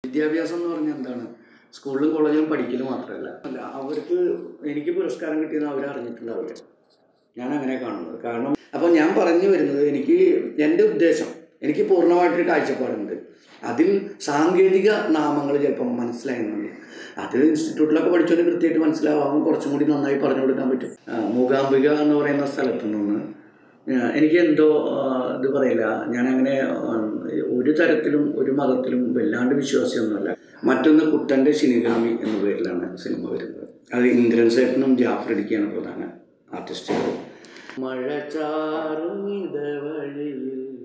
വിദ്യാഭ്യാസം എന്ന് പറഞ്ഞാൽ എന്താണ് സ്കൂളിലും കോളേജിലും പഠിക്കൽ മാത്രമല്ല അല്ല അവർക്ക് എനിക്ക് പുരസ്കാരം കിട്ടിയെന്ന് അവർ അറിഞ്ഞിട്ടുണ്ടാവില്ല ഞാൻ അങ്ങനെ കാണുന്നത് കാരണം അപ്പോൾ ഞാൻ പറഞ്ഞു വരുന്നത് എനിക്ക് എൻ്റെ ഉദ്ദേശം എനിക്ക് പൂർണ്ണമായിട്ടൊരു കാഴ്ചപ്പാടുണ്ട് അതിൽ സാങ്കേതിക നാമങ്ങൾ ചിലപ്പം മനസ്സിലായെന്നുണ്ട് അത് ഇൻസ്റ്റിറ്റ്യൂട്ടിലൊക്കെ പഠിച്ചവന് കൃത്യമായിട്ട് മനസ്സിലാവാം കുറച്ചും കൂടി നന്നായി പറഞ്ഞു കൊടുക്കാൻ പറ്റും ആ, മൂകാംബിക എന്ന് പറയുന്ന സ്ഥലത്തു നിന്ന് ആ, എനിക്ക് എന്തോ ആ, ഇത് പറയില്ല ഞാനങ്ങനെ ആ, ഒരു തരത്തിലും ഒരു മതത്തിലും വല്ലാണ്ട് വിശ്വാസിയൊന്നുമല്ല മറ്റൊന്ന് കുട്ടൻ്റെ ശിനിഗാമി എന്ന പേരിലാണ് സിനിമ വരുന്നത് അത് ഇന്ദ്രൻ സേട്ടനും ജാഫർ ഇടിക്കുകയാണ് പ്രധാന ആർട്ടിസ്റ്റുകൾ മഴ ചാറും ഇടവഴിയിൽ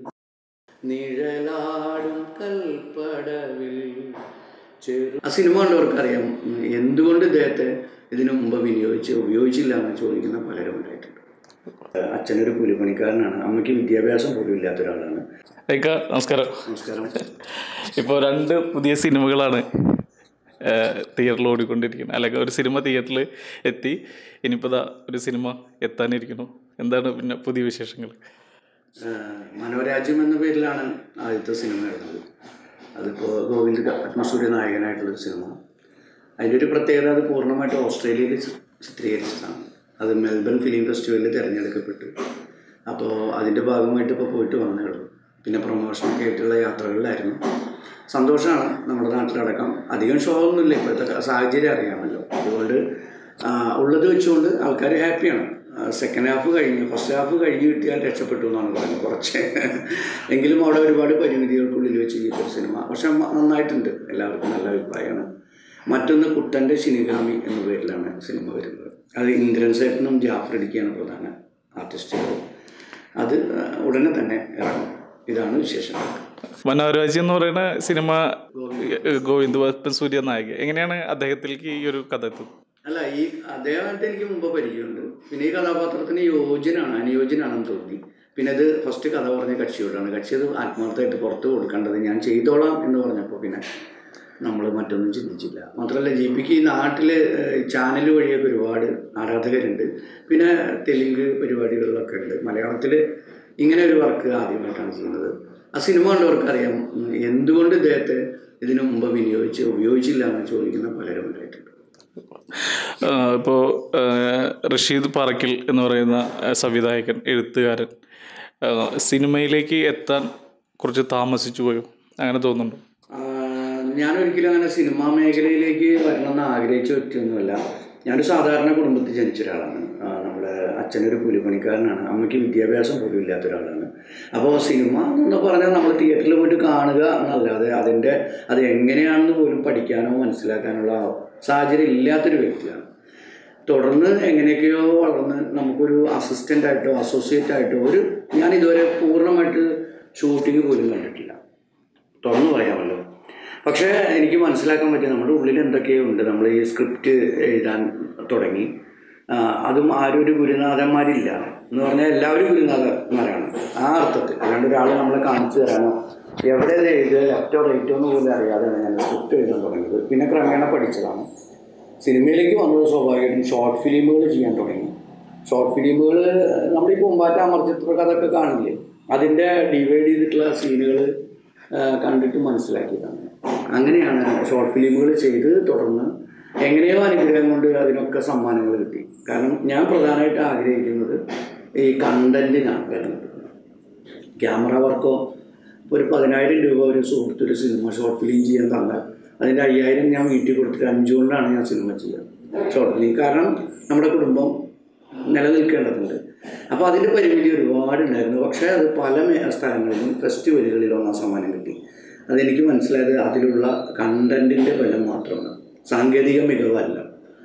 നിഴലാടും കൽപ്പടവിൽ ചെറു ആ സിനിമ കണ്ടവർക്കറിയാം ഉം, എന്തുകൊണ്ട് ഇദ്ദേഹത്തെ ഇതിനു മുമ്പ് വിനിയോഗിച്ച് ഉപയോഗിച്ചില്ല എന്ന് ചോദിക്കുന്ന പലരും ഉണ്ടായിട്ടുണ്ട് അച്ഛനൊരു കൂലിപ്പണിക്കാരനാണ് അമ്മയ്ക്ക് വിദ്യാഭ്യാസം പോലും ഇല്ലാത്ത ഒരാളാണ് ഏക്ക നമസ്കാരം നമസ്കാരം ഇപ്പോൾ രണ്ട് പുതിയ സിനിമകളാണ് തിയേറ്ററിൽ ഓടിക്കൊണ്ടിരിക്കുന്നത് അല്ലെങ്കിൽ ഒരു സിനിമ തിയേറ്ററിൽ എത്തി ഇനിയിപ്പോൾ ദാ ഒരു സിനിമ എത്താനിരിക്കുന്നു എന്താണ് പിന്നെ പുതിയ വിശേഷങ്ങൾ ഏഹ് മനോരാജ്യം എന്ന പേരിലാണ് ആദ്യത്തെ സിനിമ എഴുതുന്നത് അതിപ്പോൾ ഗോവിന്ദ് ക- പത്മസൂര്യ നായകനായിട്ടുള്ളൊരു സിനിമ അതിൻ്റെ ഒരു പ്രത്യേകത അത് പൂർണ്ണമായിട്ട് ഓസ്ട്രേലിയയിൽ ചി- ചിത്രീകരിച്ചതാണ് അത് മെൽബൺ ഫിലിം ഫെസ്റ്റിവലിൽ തിരഞ്ഞെടുക്കപ്പെട്ടു അപ്പോൾ അതിൻ്റെ ഭാഗമായിട്ട് ഇപ്പോൾ പോയിട്ട് വന്നേ ഉള്ളൂ പിന്നെ പ്രൊമോഷനൊക്കെ ആയിട്ടുള്ള യാത്രകളിലായിരുന്നു സന്തോഷമാണ് നമ്മുടെ നാട്ടിലടക്കം അധികം ഷോ ഒന്നുമില്ല ഇപ്പോഴത്തെ ക- സാഹചര്യം അറിയാമല്ലോ അതുകൊണ്ട് ആ, ഉള്ളത് വെച്ചുകൊണ്ട് ആൾക്കാർ ഹാപ്പിയാണ് സെക്കൻഡ് ഹാഫ് കഴിഞ്ഞ് ഫസ്റ്റ് ഹാഫ് കഴിഞ്ഞ് കിട്ടിയാൽ രക്ഷപ്പെട്ടു എന്നാണ് പറയുന്നത് കുറച്ച് എങ്കിലും അവിടെ ഒരുപാട് പരിമിതികൾക്കുള്ളിൽ വെച്ച് ചെയ്തൊരു സിനിമ പക്ഷെ മ- നന്നായിട്ടുണ്ട് എല്ലാവർക്കും നല്ല അഭിപ്രായമാണ് മറ്റൊന്ന് കുട്ടൻ്റെ ശിനിഗാമി എന്ന പേരിലാണ് സിനിമ വരുന്നത് അത് ഇന്ദ്രൻ സേട്ടനും ജാഫർ ഇടിക്കുകയാണ് പ്രധാന ആർട്ടിസ്റ്റുകൾ അത് ആ, ഉടനെ തന്നെ ഇറങ്ങും ഇതാണ് വിശേഷം മനോരാജ്യം എന്ന് പറയുന്ന സിനിമ ഏഹ്, ഗോവിന്ദ് വപ്പൻ സൂര്യ നായക എങ്ങനെയാണ് അദ്ദേഹത്തിലേക്ക് ഈ ഒരു കഥ എത്തുന്നത് അല്ല ഈ അദ്ദേഹമായിട്ട് എനിക്ക് മുമ്പ് പരിചയമുണ്ട് പിന്നെ ഈ കഥാപാത്രത്തിന് യോജ്യനാണ് അനുയോജ്യനാണെന്ന് തോന്നി പിന്നെ ഇത് ഫസ്റ്റ് കഥ പറഞ്ഞ കക്ഷിയോടാണ് കക്ഷി അത് ആത്മാർത്ഥമായിട്ട് പുറത്ത് കൊടുക്കേണ്ടത് ഞാൻ ചെയ്തോളാം എന്ന് പറഞ്ഞപ്പോൾ പിന്നെ നമ്മൾ മറ്റൊന്നും ചിന്തിച്ചില്ല മാത്രമല്ല ജി പിക്ക് ഈ നാട്ടിൽ ചാനൽ വഴിയൊക്കെ ഒരുപാട് ആരാധകരുണ്ട് പിന്നെ തെലുങ്ക് പരിപാടികളിലൊക്കെ ഉണ്ട് മലയാളത്തിൽ ഇങ്ങനെ ഒരു വർക്ക് ആദ്യമായിട്ടാണ് ചെയ്യുന്നത് ആ സിനിമ കണ്ടവർക്ക് അറിയാം ഉം, എന്തുകൊണ്ട് ഇദ്ദേഹത്തെ ഇതിനു മുമ്പ് വിനിയോഗിച്ച് ഉപയോഗിച്ചില്ല എന്ന് ചോദിക്കുന്ന പലരും ഉണ്ടായിട്ടുണ്ട് ഇപ്പോൾ റഷീദ് പാറക്കിൽ എന്ന് പറയുന്ന ആ, സംവിധായകൻ എഴുത്തുകാരൻ ആ, സിനിമയിലേക്ക് എത്താൻ കുറച്ച് താമസിച്ചു പോയോ അങ്ങനെ തോന്നുന്നുണ്ടോ ആഹ് ഞാനൊരിക്കലും അങ്ങനെ സിനിമാ മേഖലയിലേക്ക് വരണമെന്ന് ആഗ്രഹിച്ച വ്യക്തിയൊന്നുമല്ല ഞാനൊരു സാധാരണ കുടുംബത്തിൽ ജനിച്ച ഒരാളാണ് ആഹ് നമ്മുടെ അച്ഛനൊരു കൂലിപ്പണിക്കാരനാണ് അമ്മയ്ക്ക് വിദ്യാഭ്യാസം പോലും ഇല്ലാത്ത ഒരാളാണ് അപ്പോൾ സിനിമ എന്ന് പറഞ്ഞാൽ നമ്മൾ തിയേറ്ററിൽ പോയിട്ട് കാണുക എന്നല്ലാതെ അതിൻ്റെ അത് എങ്ങനെയാണെന്ന് പോലും പഠിക്കാനോ മനസ്സിലാക്കാനുള്ള സാഹചര്യം ഇല്ലാത്തൊരു വ്യക്തിയാണ് തുടർന്ന് എങ്ങനെയൊക്കെയോ വളർന്ന് നമുക്കൊരു അസിസ്റ്റൻ്റ് ആയിട്ടോ അസോസിയേറ്റ് ആയിട്ടോ ഒരു ഞാൻ ഇതുവരെ പൂർണ്ണമായിട്ട് ഷൂട്ടിംഗ് പോലും കണ്ടിട്ടില്ല തുറന്നു പറയാമല്ലോ പക്ഷേ എനിക്ക് മനസ്സിലാക്കാൻ പറ്റി നമ്മുടെ ഉള്ളിൽ എന്തൊക്കെയോ ഉണ്ട് നമ്മൾ ഈ സ്ക്രിപ്റ്റ് എഴുതാൻ തുടങ്ങി ആ, അതും ആരും ഒരു ഗുരുനാഥന്മാരില്ല എന്ന് പറഞ്ഞാൽ എല്ലാവരും ഗുരുനാഥന്മാരാണ് ആ അർത്ഥത്തിൽ അല്ലാണ്ട് ഒരാൾ നമ്മളെ കാണിച്ചു തരാനോ എവിടെ ഇത് എഴുതുക ലെഫ്റ്റോ റൈറ്റോ എന്ന് പോലും അറിയാതെയാണ് ഞാൻ സ്ക്രിപ്റ്റ് എഴുതാൻ തുടങ്ങിയത് പിന്നെ ക്രമേണ പഠിച്ചതാണ് സിനിമയിലേക്ക് വന്നത് സ്വാഭാവികമായിട്ടും ഷോർട്ട് ഫിലിമുകൾ ചെയ്യാൻ തുടങ്ങി ഷോർട്ട് ഫിലിമുകൾ നമ്മൾ ഈ പൂമ്പാറ്റ അമർചിത്ര കഥയൊക്കെ കാണില്ലേ അതിൻ്റെ ഡിവൈഡ് ചെയ്തിട്ടുള്ള സീനുകൾ കണ്ടിട്ട് മനസ്സിലാക്കിയതാണ് അങ്ങനെയാണ് ഷോർട്ട് ഫിലിമുകൾ ചെയ്ത് തുടർന്ന് എങ്ങനെയോ അനുഗ്രഹം കൊണ്ട് അതിനൊക്കെ സമ്മാനങ്ങൾ കിട്ടി കാരണം ഞാൻ പ്രധാനമായിട്ട് ആഗ്രഹിക്കുന്നത് ഈ കണ്ടൻറ്റിനാണ് വില കിട്ടുന്നത് ക്യാമറ വർക്കോ ഒരു പതിനായിരം രൂപ ഒരു സുഹൃത്ത് ഒരു സിനിമ ഷോർട്ട് ഫിലിം ചെയ്യാൻ തന്നാൽ അതിൻ്റെ അയ്യായിരം ഞാൻ വീട്ടിൽ കൊടുത്തിട്ട് അഞ്ചുകൊണ്ടാണ് ഞാൻ സിനിമ ചെയ്യുക ഷോർട്ട് ഫിലിം കാരണം നമ്മുടെ കുടുംബം നിലനിൽക്കേണ്ടതുണ്ട് അപ്പോൾ അതിൻ്റെ പരിമിതി ഒരുപാടുണ്ടായിരുന്നു പക്ഷേ അത് പല മേ- സ്ഥലങ്ങളിലും ഫെസ്റ്റിവലുകളിലും ഒന്നാം സമ്മാനം കിട്ടി അതെനിക്ക് മനസ്സിലായത് അതിലുള്ള കണ്ടൻറ്റിൻ്റെ ബലം മാത്രമാണ് സാങ്കേതിക മികവല്ല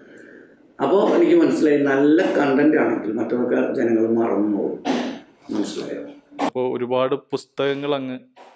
അപ്പോൾ എനിക്ക് മനസ്സിലായി നല്ല കണ്ടന്റ് ആണെങ്കിൽ മറ്റൊക്കെ ജനങ്ങൾ മറന്നു പോകും മനസ്സിലായോ അപ്പോൾ ഒരുപാട് പുസ്തകങ്ങൾ അങ്ങ്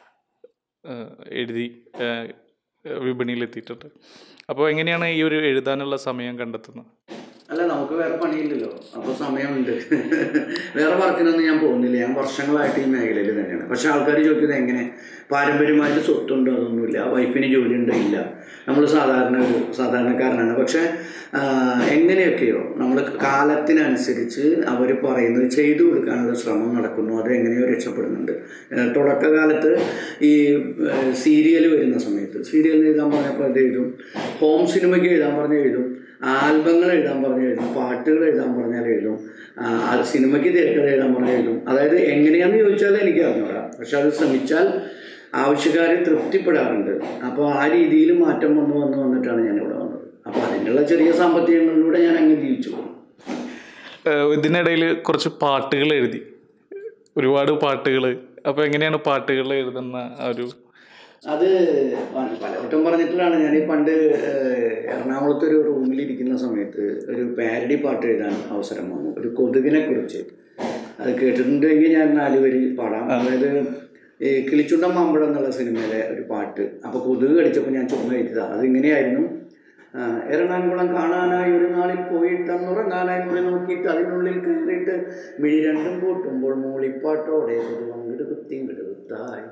ആ, എഴുതി ആ, വിപണിയിൽ എത്തിയിട്ടുണ്ട് അപ്പോൾ എങ്ങനെയാണ് ഈ ഒരു എഴുതാനുള്ള സമയം കണ്ടെത്തുന്നത് അല്ല നമുക്ക് വേറെ പണിയില്ലല്ലോ അപ്പോൾ സമയമുണ്ട് വേറെ വർക്കിനൊന്നും ഞാൻ പോകുന്നില്ല ഞാൻ വർഷങ്ങളായിട്ട് ഈ മേഖലയിൽ തന്നെയാണ് പക്ഷെ ആൾക്കാർ ചോദിക്കുന്നത് എങ്ങനെ പാരമ്പര്യമായിട്ട് സ്വത്തുണ്ടോ അതൊന്നുമില്ല വൈഫിന് ജോലി ഉണ്ടോ ഇല്ല നമ്മൾ സാധാരണ ഒരു സാധാരണക്കാരനാണ് പക്ഷേ ആ, എങ്ങനെയൊക്കെയോ നമ്മൾ കാലത്തിനനുസരിച്ച് അവർ പറയുന്നത് ചെയ്തു കൊടുക്കാനുള്ള ശ്രമം നടക്കുന്നു അത് എങ്ങനെയോ രക്ഷപ്പെടുന്നുണ്ട് ഏഹ് തുടക്കകാലത്ത് ഈ സീരിയൽ വരുന്ന സമയത്ത് സീരിയൽ എഴുതാൻ പറഞ്ഞപ്പോൾ അത് എഴുതും ഹോം സിനിമയ്ക്ക് എഴുതാൻ പറഞ്ഞ് എഴുതും ആൽബങ്ങൾ എഴുതാൻ പറഞ്ഞ് എഴുതും പാട്ടുകൾ എഴുതാൻ പറഞ്ഞാൽ എഴുതും ആ, അത് സിനിമയ്ക്ക് തിരക്കഥ എഴുതാൻ പറഞ്ഞ് എഴുതും അതായത് എങ്ങനെയാണെന്ന് ചോദിച്ചാൽ എനിക്ക് അറിഞ്ഞൂടാ പക്ഷെ അത് ശ്രമിച്ചാൽ ആവശ്യക്കാരെ തൃപ്തിപ്പെടാറുണ്ട് അപ്പോൾ ആ രീതിയിൽ മാറ്റം വന്നു വന്നു വന്നിട്ടാണ് ഞാൻ ഇവിടെ വന്നത് അപ്പോൾ അതിനുള്ള ചെറിയ സാമ്പത്തികങ്ങളിലൂടെ ഞാൻ അങ്ങ് ജീവിച്ചു പോകും ഏഹ് ഇതിനിടയിൽ കുറച്ച് പാട്ടുകൾ എഴുതി ഒരുപാട് പാട്ടുകൾ അപ്പോൾ എങ്ങനെയാണ് പാട്ടുകൾ എഴുതുന്ന ആ ഒരു അത് പ- പലവട്ടം പറഞ്ഞിട്ടുള്ളതാണ് ഞാൻ ഈ പണ്ട് ഏഹ്, എറണാകുളത്ത് ഒരു റൂമിലിരിക്കുന്ന സമയത്ത് ഒരു പാരഡി പാട്ട് എഴുതാൻ അവസരം വന്നു ഒരു കൊതുകിനെ കുറിച്ച് അത് കേട്ടിട്ടുണ്ടെങ്കിൽ ഞാൻ നാല് വരി പാടാം അതായത് ഈ കിളിച്ചുണ്ടൻ മാമ്പഴം എന്നുള്ള സിനിമയിലെ ഒരു പാട്ട് അപ്പോൾ കൊതുക് കടിച്ചപ്പോൾ ഞാൻ ചുമ്മാ എഴുതിയതാണ് അതിങ്ങനെയായിരുന്നു ആ, എറണാകുളം കാണാനായി ഒരു നാളിൽ പോയിട്ട് അന്നുറങ്ങാനായി മുറി നോക്കിയിട്ട് അതിനുള്ളിൽ കയറിയിട്ട് മിഴി രണ്ടും പൂട്ടുമ്പോൾ മൂളിപ്പാട്ടോടെ കൊതുവങ്കിട് കുത്തിങ്കിട് കുത്തായി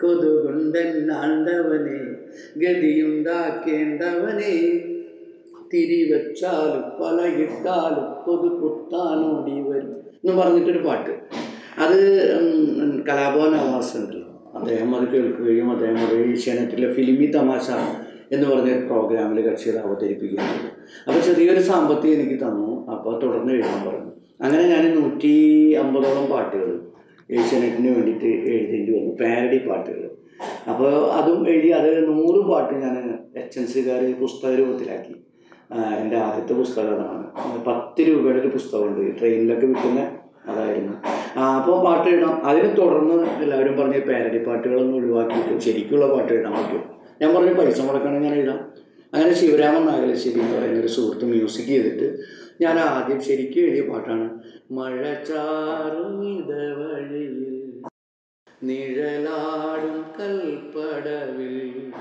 കൊതുകുണ്ടെന്നാണ്ടവനെ ഗതിയുണ്ടാക്കേണ്ടവനെ തിരിവച്ചാലും പലയിട്ടാലും കൊതു കുത്താനോടി വരും എന്ന് പറഞ്ഞിട്ടൊരു പാട്ട് അത് ഉം, കലാഭവൻ അവാസ് ഉണ്ടല്ലോ അദ്ദേഹം അത് കേൾക്കുകയും അദ്ദേഹം അത് ഏഷ്യാനെറ്റിലെ ഫിലിമി തമാശ എന്ന് പറഞ്ഞ ഒരു പ്രോഗ്രാമിൽ കക്ഷികൾ അവതരിപ്പിക്കുകയും ചെയ്തു അപ്പോൾ ചെറിയൊരു സാമ്പത്തികം എനിക്ക് തന്നു അപ്പോൾ തുടർന്ന് എഴുതാൻ പറഞ്ഞു അങ്ങനെ ഞാൻ നൂറ്റി അമ്പതോളം പാട്ടുകൾ ഏഷ്യാനെറ്റിന് വേണ്ടിയിട്ട് എഴുതേണ്ടി വന്നു പാരഡി പാട്ടുകൾ അപ്പോൾ അതും എഴുതി അത് നൂറ് പാട്ട് ഞാൻ എച്ച് എൻ സിക്കാർ പുസ്തക രൂപത്തിലാക്കി ആ, എൻ്റെ ആദ്യത്തെ പുസ്തകം അതാണ് അത് പത്ത് രൂപയുടെ ഒരു പുസ്തകമുണ്ട് ട്രെയിനിലൊക്കെ വിൽക്കുന്ന അതായിരുന്നു ആ, അപ്പോൾ പാട്ട് എഴുതാം അതിനെ തുടർന്ന് എല്ലാവരും പറഞ്ഞ് പാരഡി പാട്ടുകളൊന്നും ഒഴിവാക്കിയിട്ട് ശരിക്കുള്ള പാട്ട് എഴുതാൻ പറ്റും ഞാൻ പറഞ്ഞു പൈസ മുടക്കണം ഞാൻ എഴുതാം അങ്ങനെ ശിവരാമൻ നാഗലശ്ശേരി എന്ന് പറയുന്ന ഒരു സുഹൃത്ത് മ്യൂസിക് ചെയ്തിട്ട് ഞാൻ ആദ്യം ശരിക്കും എഴുതിയ പാട്ടാണ് മഴ ചാറും ഇടവഴിയിൽ നിഴലാടും കൽപ്പടവിൽ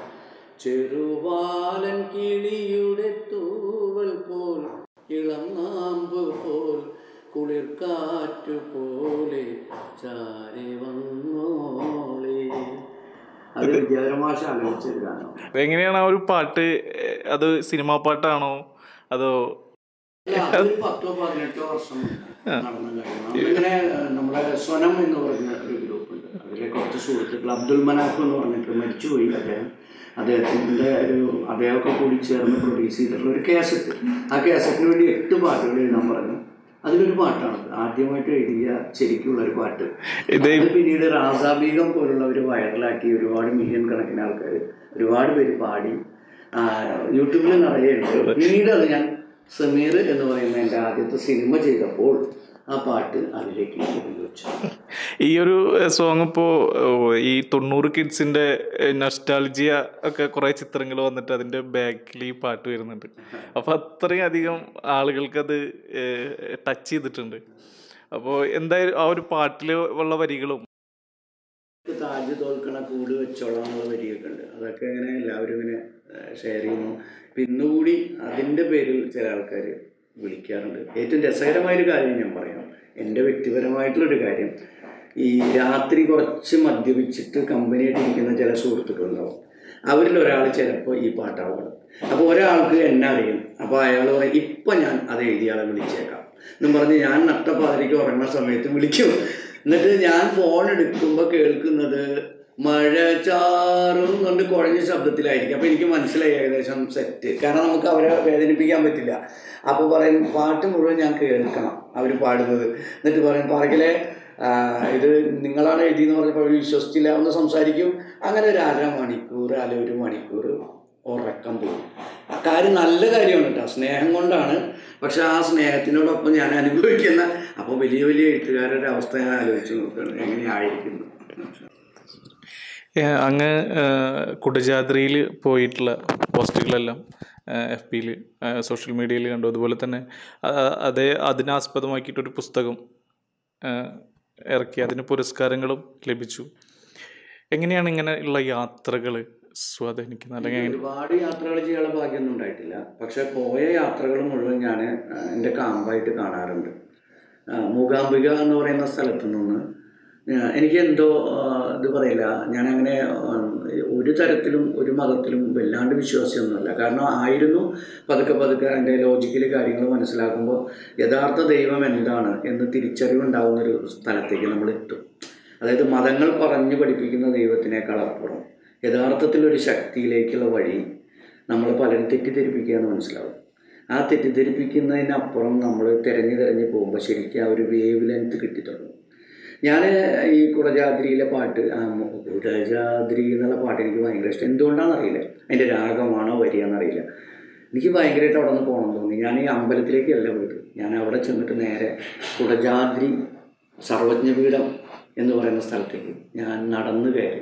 ചെറുവാലൻ കിളിയുടെ തൂവൽ പോൽ ഇളം നാമ്പ് പോൽ കുളിർ കാറ്റു പോലെ ചാരി വന്നോളേ അത് വിജയരമാശ ആലോചിച്ചൊരു ഗാനം എങ്ങനെയാണ് ആ ഒരു പാട്ട് ഏഹ് അത് സിനിമാ പാട്ടാണോ അതോ അല്ല, അതൊരു പത്തോ പതിനെട്ടോ വർഷം നടന്ന കാര്യമാണ് അതിങ്ങനെ നമ്മുടെ സ്വനം എന്ന് പറഞ്ഞ ഒരു ഗ്രൂപ്പ് ഉണ്ട് അതിലെ കുറച്ച് സുഹൃത്തുക്കൾ അബ്ദുൽ മനാഫ് എന്ന് പറഞ്ഞിട്ട് മരിച്ചുപോയി അദ്ദേഹം അദ്ദേഹത്തിൻ്റെ ഒരു അദ്ദേഹമൊക്കെ കൂടി ചേർന്ന് പ്രൊഡ്യൂസ് ചെയ്തിട്ടുള്ള ഒരു കാസറ്റ് ആ കാസറ്റിന് വേണ്ടി എട്ട് പാട്ടുകൾ എഴുതാൻ പറഞ്ഞു അതിലൊരു പാട്ടാണ് ആദ്യമായിട്ട് എഴുതിയ ശരിക്കുള്ള ഒരു പാട്ട് ഇത് അത് പിന്നീട് റാസാബീഗം പോലുള്ളവർ വൈറലാക്കി ഒരുപാട് മില്യൺ കണക്കിന് ആൾക്കാർ ഒരുപാട് പേര് പാടി ആ, യൂട്യൂബിൽ നിറയെ ഉണ്ട് പിന്നീട് അത് ഞാൻ സമീർ എന്ന് പറയുന്ന എൻ്റെ ആദ്യത്തെ സിനിമ ചെയ്തപ്പോൾ ആ പാട്ട് അതിലേക്ക് ഉപയോഗിച്ചു ഈ ഒരു സോങ് ഇപ്പോൾ ഈ തൊണ്ണൂറ് കിഡ്സിൻ്റെ നൊസ്റ്റാൾജിയ ഒക്കെ കുറേ ചിത്രങ്ങൾ വന്നിട്ട് അതിൻ്റെ ബാക്കിൽ ഈ പാട്ട് വരുന്നുണ്ട് അപ്പോൾ അത്രയും അധികം ആളുകൾക്കത് ടച്ച് ചെയ്തിട്ടുണ്ട് അപ്പോൾ എന്തായാലും ആ ഒരു പാട്ടിൽ ഉള്ള വരികളും താജ് തോൽക്കണ കൂട് വെച്ചോളാം എന്നുള്ള വരിയൊക്കെ ഉണ്ട് അതൊക്കെ ഇങ്ങനെ എല്ലാവരും ഇങ്ങനെ ഷെയർ ചെയ്യുന്നു ഇപ്പം ഇന്നുകൂടി അതിൻ്റെ പേരിൽ ചില ആൾക്കാർ വിളിക്കാറുണ്ട് ഏറ്റവും രസകരമായൊരു കാര്യം ഞാൻ പറയാം എൻ്റെ വ്യക്തിപരമായിട്ടുള്ളൊരു കാര്യം ഈ രാത്രി കുറച്ച് മദ്യപിച്ചിട്ട് കമ്പനിയായിട്ട് ഇരിക്കുന്ന ചില സുഹൃത്തുക്കളുണ്ടാവും അവരിൽ ഒരാൾ ചിലപ്പോൾ ഈ പാട്ടാവണം അപ്പോൾ ഒരാൾക്ക് എന്നെ അറിയും അപ്പോൾ അയാൾ പറയും ഇപ്പം ഞാൻ അത് എഴുതിയ ആളെ വിളിച്ചേക്കാം എന്നും പറഞ്ഞ് ഞാൻ നട്ടപ്പാതിരിക്ക് ഉറങ്ങുന്ന സമയത്ത് വിളിക്കും എന്നിട്ട് ഞാൻ ഫോൺ എടുക്കുമ്പോൾ കേൾക്കുന്നത് മഴ ചാറും കൊണ്ട് കുഴഞ്ഞ ശബ്ദത്തിലായിരിക്കും അപ്പോൾ എനിക്ക് മനസ്സിലായി ഏകദേശം സെറ്റ് കാരണം നമുക്ക് അവരെ വേദനിപ്പിക്കാൻ പറ്റില്ല അപ്പോൾ പറയും പാട്ട് മുഴുവൻ ഞാൻ കേൾക്കണം അവർ പാടുന്നത് എന്നിട്ട് പറയും പറകിലെ ആ, ഇത് നിങ്ങളാണ് എഴുതിയെന്ന് പറഞ്ഞപ്പോൾ അവർ വിശ്വസിച്ചില്ല ഒന്ന് സംസാരിക്കും അങ്ങനെ ഒരു അര മണിക്കൂർ അല്ല ഒരു മണിക്കൂർ ഉറക്കം പോകും ആ കാര്യം നല്ല കാര്യമാണ് കേട്ടോ സ്നേഹം കൊണ്ടാണ് പക്ഷെ ആ സ്നേഹത്തിനോടൊപ്പം ഞാൻ അനുഭവിക്കുന്ന അപ്പോൾ വലിയ വലിയ എഴുത്തുകാരുടെ അവസ്ഥ ഞാൻ ആലോചിച്ച് നോക്കുകയാണ് എങ്ങനെയായിരിക്കുന്നു ഏഹ് അങ്ങ് ഏഹ് കുടജാദ്രിയിൽ പോയിട്ടുള്ള പോസ്റ്റുകളെല്ലാം എഫ് പിയിൽ സോഷ്യൽ മീഡിയയിൽ കണ്ടു അതുപോലെ തന്നെ ആ- അതേ അതിനാസ്പദമാക്കിയിട്ടൊരു പുസ്തകം ഏഹ് ഇറക്കി അതിന് പുരസ്കാരങ്ങളും ലഭിച്ചു എങ്ങനെയാണ് ഇങ്ങനെ ഉള്ള യാത്രകൾ സ്വാധീനിക്കുന്നത് അല്ലെങ്കിൽ എങ്ങനെ? ഒരുപാട് യാത്രകൾ ചെയ്യാനുള്ള ഭാഗ്യമൊന്നും ഉണ്ടായിട്ടില്ല പക്ഷെ പോയ യാത്രകൾ മുഴുവൻ ഞാൻ എൻ്റെ കാമ്പായിട്ട് കാണാറുണ്ട് ആ, മൂകാംബിക എന്ന് പറയുന്ന സ്ഥലത്ത് നിന്ന് ആ, എനിക്ക് എന്തോ ആ, ഇത് പറയില്ല ഞാനങ്ങനെ ആ, ഒരു തരത്തിലും ഒരു മതത്തിലും വല്ലാണ്ട് വിശ്വാസിയൊന്നുമല്ല കാരണം ആയിരുന്നു പതുക്കെ പതുക്കെ എൻ്റെ ലോജിക്കലി കാര്യങ്ങൾ മനസ്സിലാക്കുമ്പോൾ യഥാർത്ഥ ദൈവം എന്താണ് എന്ന് തിരിച്ചറിവുണ്ടാകുന്ന ഒരു സ്ഥലത്തേക്ക് നമ്മൾ എത്തും അതായത് മതങ്ങൾ പറഞ്ഞു പഠിപ്പിക്കുന്ന ദൈവത്തിനേക്കാൾ അപ്പുറം യഥാർത്ഥത്തിൽ ഒരു ശക്തിയിലേക്കുള്ള വഴി നമ്മൾ പലരും തെറ്റിദ്ധരിപ്പിക്കുകയെന്ന് മനസ്സിലാവും ആ തെറ്റിദ്ധരിപ്പിക്കുന്നതിനപ്പുറം നമ്മൾ തിരഞ്ഞു തിരഞ്ഞ് പോകുമ്പോൾ ശരിക്കും ആ ഒരു വേവ് ലെങ്ത് കിട്ടിത്തുടങ്ങും ഞാൻ ഈ കുടജാദ്രിയിലെ പാട്ട് ആ മു- കുടജാദ്രി എന്നുള്ള പാട്ട് എനിക്ക് ഭയങ്കര ഇഷ്ടം എന്തുകൊണ്ടാണെന്നറിയില്ല അതിൻ്റെ രാഗമാണോ വരികയെന്നറിയില്ല എനിക്ക് ഭയങ്കരമായിട്ട് അവിടെ നിന്ന് പോകണം തോന്നി ഞാൻ ഈ അമ്പലത്തിലേക്കല്ല പോയത് ഞാൻ അവിടെ ചെന്നിട്ട് നേരെ കുടജാദ്രി സർവജ്ഞപീഠം എന്ന് പറയുന്ന സ്ഥലത്തേക്ക് ഞാൻ നടന്നു കയറി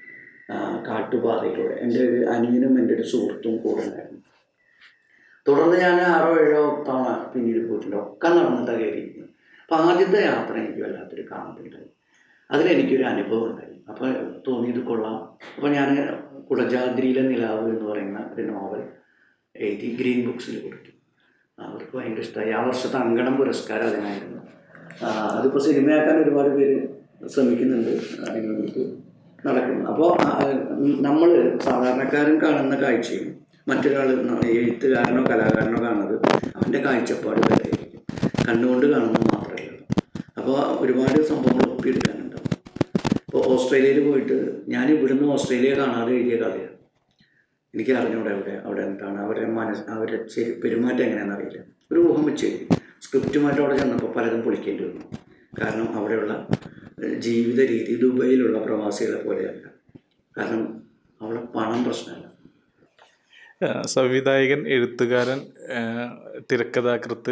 ആ, കാട്ടുപാതയിലൂടെ എൻ്റെ ഒരു അനിയനും എൻ്റെ ഒരു സുഹൃത്തും കൂടെ ഉണ്ടായിരുന്നു തുടർന്ന് ഞാൻ ആറോ ഏഴോ തവണ പിന്നീട് പോയിട്ടുണ്ട് ഒക്കെ നടന്നിട്ടാണ് കയറിയിരിക്കുന്നത് അപ്പോൾ ആദ്യത്തെ യാത്ര എനിക്ക് വല്ലാത്തൊരു കാണുന്നുണ്ടായി അതിലെനിക്കൊരു അനുഭവം ഉണ്ടായി അപ്പോൾ തോന്നിയത് കൊള്ളാം അപ്പോൾ ഞാൻ കുടജാദ്രിയിലെ നിലാവ് എന്ന് പറയുന്ന ഒരു നോവൽ എഴുതി ഗ്രീൻ ബുക്സിൽ കൊടുത്തു അവർക്ക് ഭയങ്കര ഇഷ്ടമായി ആ വർഷത്തെ അങ്കണം പുരസ്കാരം അതിനായിരുന്നു ആ, അതിപ്പോൾ സിനിമയാക്കാൻ ഒരുപാട് പേര് ശ്രമിക്കുന്നുണ്ട് അതിന് വേണ്ടിയിട്ട് നടക്കുന്നു അപ്പോൾ നമ്മൾ സാധാരണക്കാരൻ കാണുന്ന കാഴ്ചയും മറ്റൊരാൾ ന- എഴുത്തുകാരനോ കലാകാരനോ കാണുന്നത് അവൻ്റെ കാഴ്ചപ്പാട് വേറെയായിരിക്കും കണ്ണുകൊണ്ട് കാണുന്നത് മാത്രമേ ഉള്ളൂ അപ്പോൾ ഒരുപാട് സംഭവങ്ങൾ ഒപ്പിയെടുക്കാനുണ്ടാവും ഇപ്പോൾ ഓസ്ട്രേലിയയിൽ പോയിട്ട് ഞാൻ ഇവിടുന്ന് ഓസ്ട്രേലിയ കാണാതെ എഴുതിയ കഥയാണ് എനിക്ക് അറിഞ്ഞൂടെ അവിടെ അവിടെ എന്താണ് അവരുടെ മനസ്സ് അവരുടെ ശരി പെരുമാറ്റം എങ്ങനെയാണെന്ന് അറിയില്ല ഒരു ഊഹം വെച്ച് എഴുതി സ്ക്രിപ്റ്റുമായിട്ട് അവിടെ ചെന്നപ്പോൾ പലതും പൊളിക്കേണ്ടി വന്നു കാരണം അവിടെയുള്ള ഏഹ്, ജീവിത രീതി ദുബൈയിലുള്ള പ്രവാസികളെ പോലെയല്ല കാരണം അവിടെ പണം പ്രശ്നമല്ല ആ, സംവിധായകൻ എഴുത്തുകാരൻ ആ, തിരക്കഥാകൃത്ത്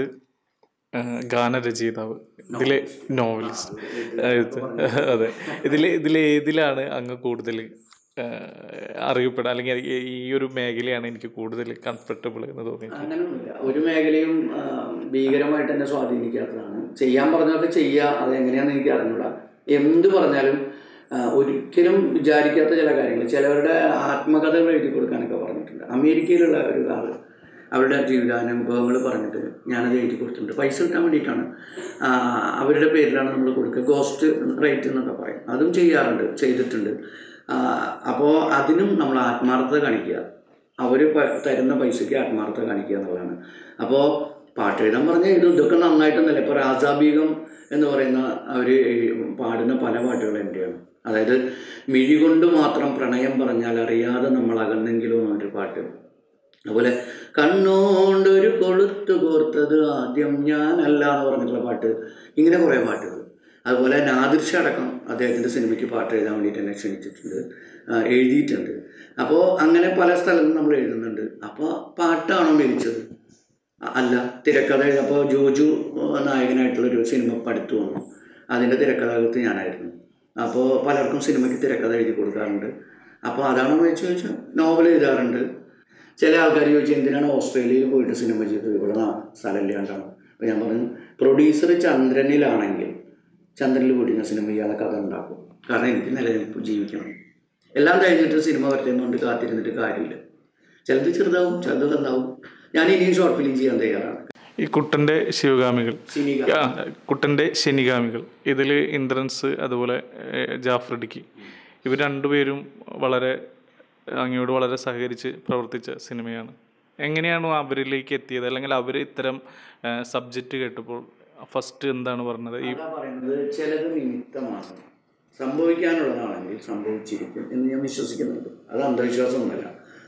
ആ, ഗാനരചയിതാവ് ഇതിലെ നോവലിസ്റ്റ് എഴുത്ത് അതെ ഇതിൽ ഇതിലേതിലാണ് അങ്ങ് കൂടുതൽ ആ, അറിയപ്പെടുക അല്ലെങ്കിൽ ഈ- ഈ ഒരു മേഖലയാണ് എനിക്ക് കൂടുതൽ കംഫർട്ടബിൾ എന്ന് തോന്നി അങ്ങനെയൊന്നുമില്ല ഒരു മേഖലയും ആ, ഭീകരമായിട്ട് എന്നെ സ്വാധീനിക്കാത്തതാണ് ചെയ്യാൻ പറഞ്ഞതൊക്കെ ചെയ്യുക അത് എങ്ങനെയാണെന്ന് എനിക്ക് അറിഞ്ഞൂടാ എന്ത് പറഞ്ഞാലും ആ, ഒരിക്കലും വിചാരിക്കാത്ത ചില കാര്യങ്ങൾ ചിലവരുടെ ആത്മകഥകൾ എഴുതി കൊടുക്കാനൊക്കെ പറഞ്ഞിട്ടുണ്ട് അമേരിക്കയിലുള്ള ഒരു ആള് അവരുടെ ജീവിതാനുഭവങ്ങൾ പറഞ്ഞിട്ട് ഞാനത് എഴുതി കൊടുത്തിട്ടുണ്ട് പൈസ കിട്ടാൻ വേണ്ടിയിട്ടാണ് ആ, അവരുടെ പേരിലാണ് നമ്മൾ കൊടുക്കുക ഗോസ്റ്റ് റേറ്റ് എന്നൊക്കെ പറയും അതും ചെയ്യാറുണ്ട് ചെയ്തിട്ടുണ്ട് അപ്പോൾ അതിനും നമ്മൾ ആത്മാർത്ഥത കാണിക്കുക അവർ തരുന്ന പൈസയ്ക്ക് ആത്മാർത്ഥത കാണിക്കുക എന്നുള്ളതാണ് അപ്പോൾ പാട്ട് എഴുതാൻ പറഞ്ഞാൽ ഇത് ഇതൊക്കെ നന്നായിട്ടൊന്നുമല്ല ഇപ്പോൾ രാജാബീഗം എന്ന് പറയുന്ന അവർ പാടുന്ന പല പാട്ടുകളും എൻ്റെയാണ് അതായത് മിഴി കൊണ്ട് മാത്രം പ്രണയം പറഞ്ഞാൽ അറിയാതെ നമ്മൾ അകന്നെങ്കിലും എന്നൊരു പാട്ട് അതുപോലെ കണ്ണോണ്ടൊരു കൊളുത്ത് കോർത്തത് ആദ്യം ഞാനല്ല എന്ന് പറഞ്ഞിട്ടുള്ള പാട്ട് ഇങ്ങനെ കുറേ പാട്ടുകൾ അതുപോലെ നാദിർഷ അടക്കം അദ്ദേഹത്തിൻ്റെ സിനിമയ്ക്ക് പാട്ട് എഴുതാൻ വേണ്ടിയിട്ട് എന്നെ ക്ഷണിച്ചിട്ടുണ്ട് ആ, എഴുതിയിട്ടുണ്ട് അപ്പോൾ അങ്ങനെ പല സ്ഥലത്തും നമ്മൾ എഴുതുന്നുണ്ട് അപ്പോൾ പാട്ടാണോ മികച്ചത് അ- അല്ല തിരക്കഥ അപ്പോൾ ജോജു ആ, നായകനായിട്ടുള്ളൊരു സിനിമ ഇപ്പം അടുത്ത് വന്നു അതിൻ്റെ തിരക്കഥാകൃത്ത് ഞാനായിരുന്നു അപ്പോൾ പലർക്കും സിനിമയ്ക്ക് തിരക്കഥ എഴുതി കൊടുക്കാറുണ്ട് അപ്പോൾ അതാണോ ചോദിച്ചു ചോദിച്ചാൽ നോവൽ എഴുതാറുണ്ട് ചില ആൾക്കാർ ചോദിച്ചു എന്തിനാണ് ഓസ്ട്രേലിയയിൽ പോയിട്ട് സിനിമ ചെയ്തത് ഇവിടെ നാ- സ്ഥലമില്ലാണ്ടാണ് അപ്പോൾ ഞാൻ പറഞ്ഞു പ്രൊഡ്യൂസർ ചന്ദ്രനിലാണെങ്കിൽ ചന്ദ്രനിൽ പോയിട്ട് ഞാൻ സിനിമ ചെയ്യാതെ കഥ ഉണ്ടാക്കും കാരണം എനിക്ക് നിലനിൽപ്പ് ജീവിക്കണം എല്ലാം കഴിഞ്ഞിട്ട് സിനിമ വരട്ടെന്നുകൊണ്ട് കാത്തിരുന്നിട്ട് കാര്യമില്ല ചിലത് ചെറുതാവും ചിലത് വലുതാവും ഞാൻ ഇനിയും ഷോർട്ട് ഫിലിം ചെയ്യാൻ തയ്യാറാണ് ഈ കുട്ടൻ്റെ ശിവഗാമികൾ സിനിക ആ, കുട്ടൻ്റെ ശനിഗാമികൾ ഇതിൽ ഇന്ദ്രൻസ് അതുപോലെ ഏഹ്, ജാഫ്രിഡിക്ക് ഇവർ രണ്ടുപേരും വളരെ അങ്ങയോട് വളരെ സഹകരിച്ച് പ്രവർത്തിച്ച സിനിമയാണ് എങ്ങനെയാണോ അവരിലേക്ക് എത്തിയത് അല്ലെങ്കിൽ അവർ ഇത്തരം സബ്ജക്റ്റ് കേട്ടപ്പോൾ ഫസ്റ്റ് എന്താണ് പറഞ്ഞത് ഈ അതാ പറയുന്നത് ചിലത് നിമിത്തമാണ് സംഭവിക്കാനുള്ളതാണെങ്കിൽ സംഭവിച്ചിരിക്കും എന്ന് ഞാൻ വിശ്വസിക്കുന്നുണ്ട് അത് അന്ധവിശ്വാസമൊന്നുമല്ല